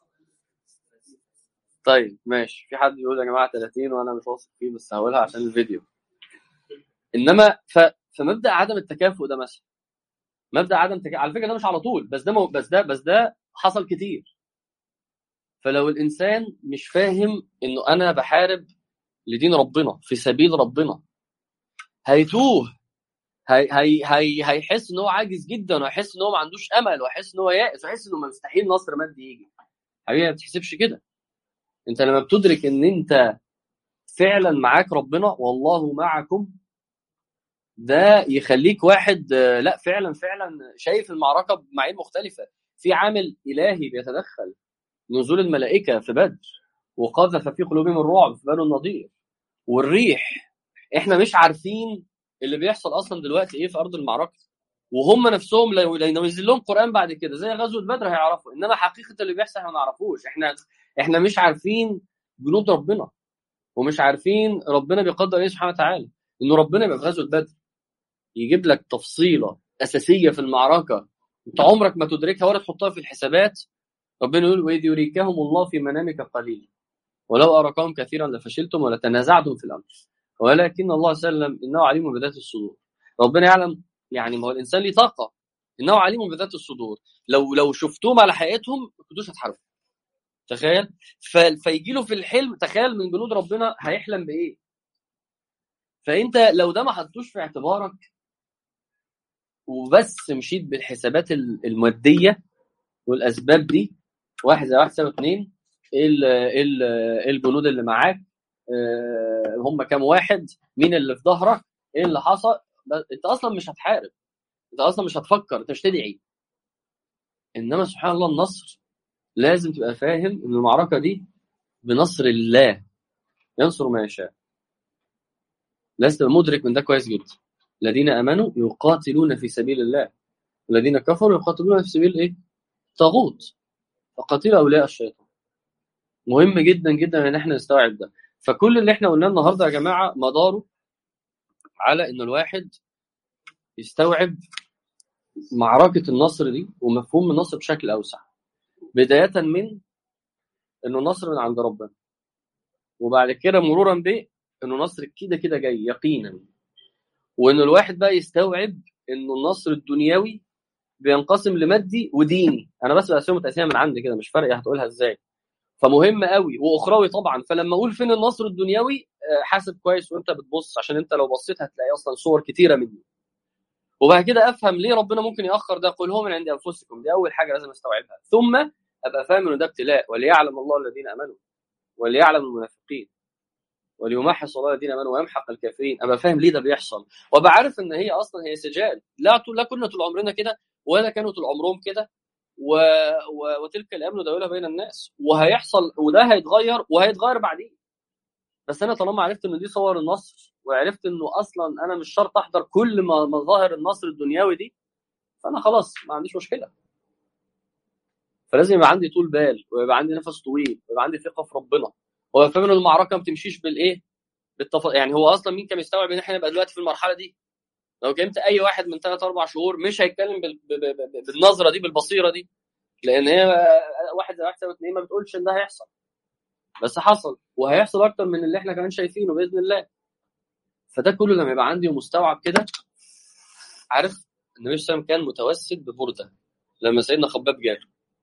طيب ماشي في حد بيقول يا جماعه 30 وانا مش واثق فيه بس هقولها عشان الفيديو انما ف... فمبدا عدم التكافؤ ده مثلا مبدا عدم التكافؤ على فكره ده مش على طول بس ده مو... بس ده بس ده حصل كتير فلو الانسان مش فاهم انه انا بحارب لدين ربنا في سبيل ربنا هيتوه هي هي هي هيحس ان هو عاجز جدا وهيحس ان هو ما عندوش امل وهيحس ان هو يائس وهيحس انه مستحيل نصر مادي يجي حبيبي ما بتحسبش كده انت لما بتدرك ان انت فعلا معاك ربنا والله معكم ده يخليك واحد آه، لا فعلا فعلا شايف المعركه بمعايير مختلفه في عامل الهي بيتدخل نزول الملائكه في بدر وقذف في قلوبهم الرعب في بنو النضير والريح احنا مش عارفين اللي بيحصل اصلا دلوقتي ايه في ارض المعركه وهم نفسهم لو لو ينزل لهم قران بعد كده زي غزوه بدر هيعرفوا انما حقيقه اللي بيحصل احنا ما نعرفوش احنا احنا مش عارفين جنود ربنا ومش عارفين ربنا بيقدر ايه سبحانه وتعالى انه ربنا يبقى في غزوه بدر يجيب لك تفصيله اساسيه في المعركه انت عمرك ما تدركها ولا تحطها في الحسابات ربنا يقول واذ يريكهم الله في منامك قليلا ولو اراكهم كثيرا لفشلتم ولتنازعتم في الامر ولكن الله سلم انه عليم بذات الصدور ربنا يعلم يعني ما هو الانسان ليه طاقه انه عليم بذات الصدور لو لو شفتهم على حقيقتهم ما كنتوش هتحاربوا تخيل ف... فيجي له في الحلم تخيل من جنود ربنا هيحلم بايه فانت لو ده ما حطوش في اعتبارك وبس مشيت بالحسابات ال- الماديه والاسباب دي واحد زي واحد يساوي اتنين ايه ال- ايه ال- إيه الجنود اللي معاك آه، هم كام واحد مين اللي في ظهرك ايه اللي حصل ده- انت اصلا مش هتحارب انت اصلا مش هتفكر انت مش تدعي انما سبحان الله النصر لازم تبقى فاهم ان المعركه دي بنصر الله ينصر ما يشاء لازم تبقى مدرك من ده كويس جدا الذين امنوا يقاتلون في سبيل الله الذين كفروا يقاتلون في سبيل ايه طاغوت فقاتلوا اولياء الشيطان مهم جدا جدا ان احنا نستوعب ده فكل اللي احنا قلناه النهارده يا جماعه مداره على ان الواحد يستوعب معركه النصر دي ومفهوم النصر بشكل اوسع بدايه من انه النصر من عند ربنا وبعد كده مرورا ب انه نصر كده كده جاي يقينا وان الواحد بقى يستوعب انه النصر الدنيوي بينقسم لمادي وديني انا بس بقسمه تقسيمه من عندي كده مش فارق هتقولها ازاي فمهم قوي واخروي طبعا فلما اقول فين النصر الدنيوي آه، حاسب كويس وانت بتبص عشان انت لو بصيت هتلاقي اصلا صور كتيره منه وبعد كده افهم ليه ربنا ممكن ياخر ده قل هو من عند انفسكم دي اول حاجه لازم استوعبها ثم ابقى فاهم انه ده ابتلاء وليعلم الله الذين امنوا وليعلم المنافقين وليمحص الله الذين امنوا ويمحق الكافرين ابقى فاهم ليه ده بيحصل وابقى عارف ان هي اصلا هي سجال لا طول لا كنا طول عمرنا كده ولا كانوا طول عمرهم كده و... و... وتلك الايام نداولها بين الناس وهيحصل وده هيتغير وهيتغير بعدين بس انا طالما عرفت ان دي صور النصر وعرفت انه اصلا انا مش شرط احضر كل ما- مظاهر النصر الدنيوي دي فانا خلاص ما عنديش مشكله فلازم يبقى عندي طول بال ويبقى عندي نفس طويل ويبقى عندي ثقه في ربنا هو فاهم ان المعركه ما بتمشيش بالايه بالتف... يعني هو اصلا مين كان يستوعب ان احنا نبقى دلوقتي في المرحله دي لو كلمت اي واحد من ثلاث اربع شهور مش هيتكلم بال... ب... ب... ب... بالنظره دي بالبصيره دي لان هي واحد زي واحد زي اثنين ما بتقولش ان ده هيحصل بس حصل وهيحصل اكتر من اللي احنا كمان شايفينه باذن الله فده كله لما يبقى عندي مستوعب كده عارف النبي صلى الله عليه وسلم كان متوسد ببرده لما سيدنا خباب جاء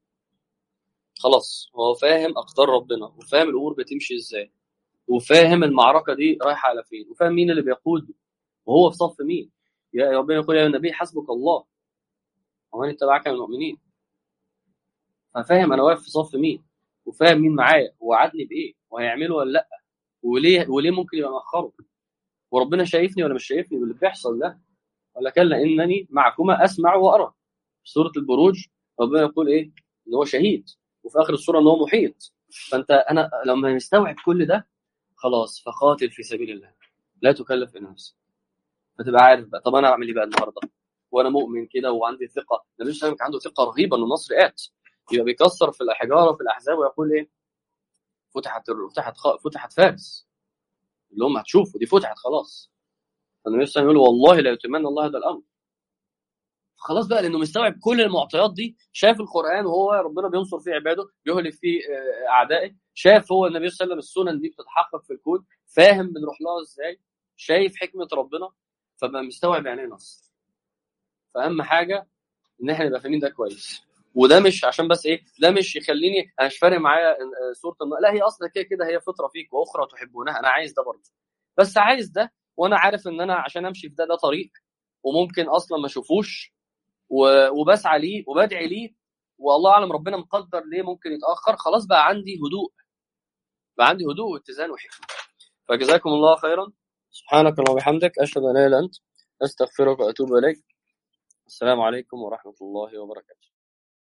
خلاص هو فاهم اقدار ربنا وفاهم الامور بتمشي ازاي وفاهم المعركه دي رايحه على فين وفاهم مين اللي بيقود وهو في صف مين يا ربنا يقول يا نبي حسبك الله ومن اتبعك من المؤمنين ففاهم انا واقف في صف مين وفاهم مين معايا ووعدني بايه وهيعمله ولا لا وليه وليه ممكن يبقى مأخره وربنا شايفني ولا مش شايفني باللي بيحصل ده ولا كلا انني معكما اسمع وارى في سوره البروج ربنا يقول ايه ان هو شهيد وفي اخر السوره ان هو محيط فانت انا لما نستوعب كل ده خلاص فقاتل في سبيل الله لا تكلف الا نفسك فتبقى عارف بقى طب انا اعمل ايه بقى النهارده وانا مؤمن كده وعندي ثقه النبي صلى الله عليه وسلم عنده ثقه رهيبه ان النصر ات يبقى بيكسر في الحجاره في الاحزاب ويقول ايه فتحت فتحت فتحت فارس اللي هم هتشوفوا دي فتحت خلاص فالنبي صلى الله عليه وسلم يقول والله لا يتمنى الله هذا الامر خلاص بقى لانه مستوعب كل المعطيات دي شاف القران وهو ربنا بينصر فيه عباده بيهلك فيه اعدائه شاف هو النبي صلى الله عليه وسلم السنن دي بتتحقق في الكون فاهم بنروح لها ازاي شايف حكمه ربنا فبقى مستوعب يعني ايه نصر فاهم حاجه ان احنا نبقى فاهمين ده كويس وده مش عشان بس ايه ده مش يخليني انا مش فارق معايا سوره النار لا هي اصلا كده كده هي فطره فيك واخرى تحبونها انا عايز ده برضه بس عايز ده وانا عارف ان انا عشان امشي في ده ده طريق وممكن اصلا ما اشوفوش وبسعى ليه وبدعي ليه والله اعلم ربنا مقدر ليه ممكن يتاخر خلاص بقى عندي هدوء بقى عندي هدوء واتزان وحكمه فجزاكم الله خيرا سبحانك اللهم وبحمدك اشهد ان لا اله الا انت استغفرك واتوب اليك السلام عليكم ورحمه الله وبركاته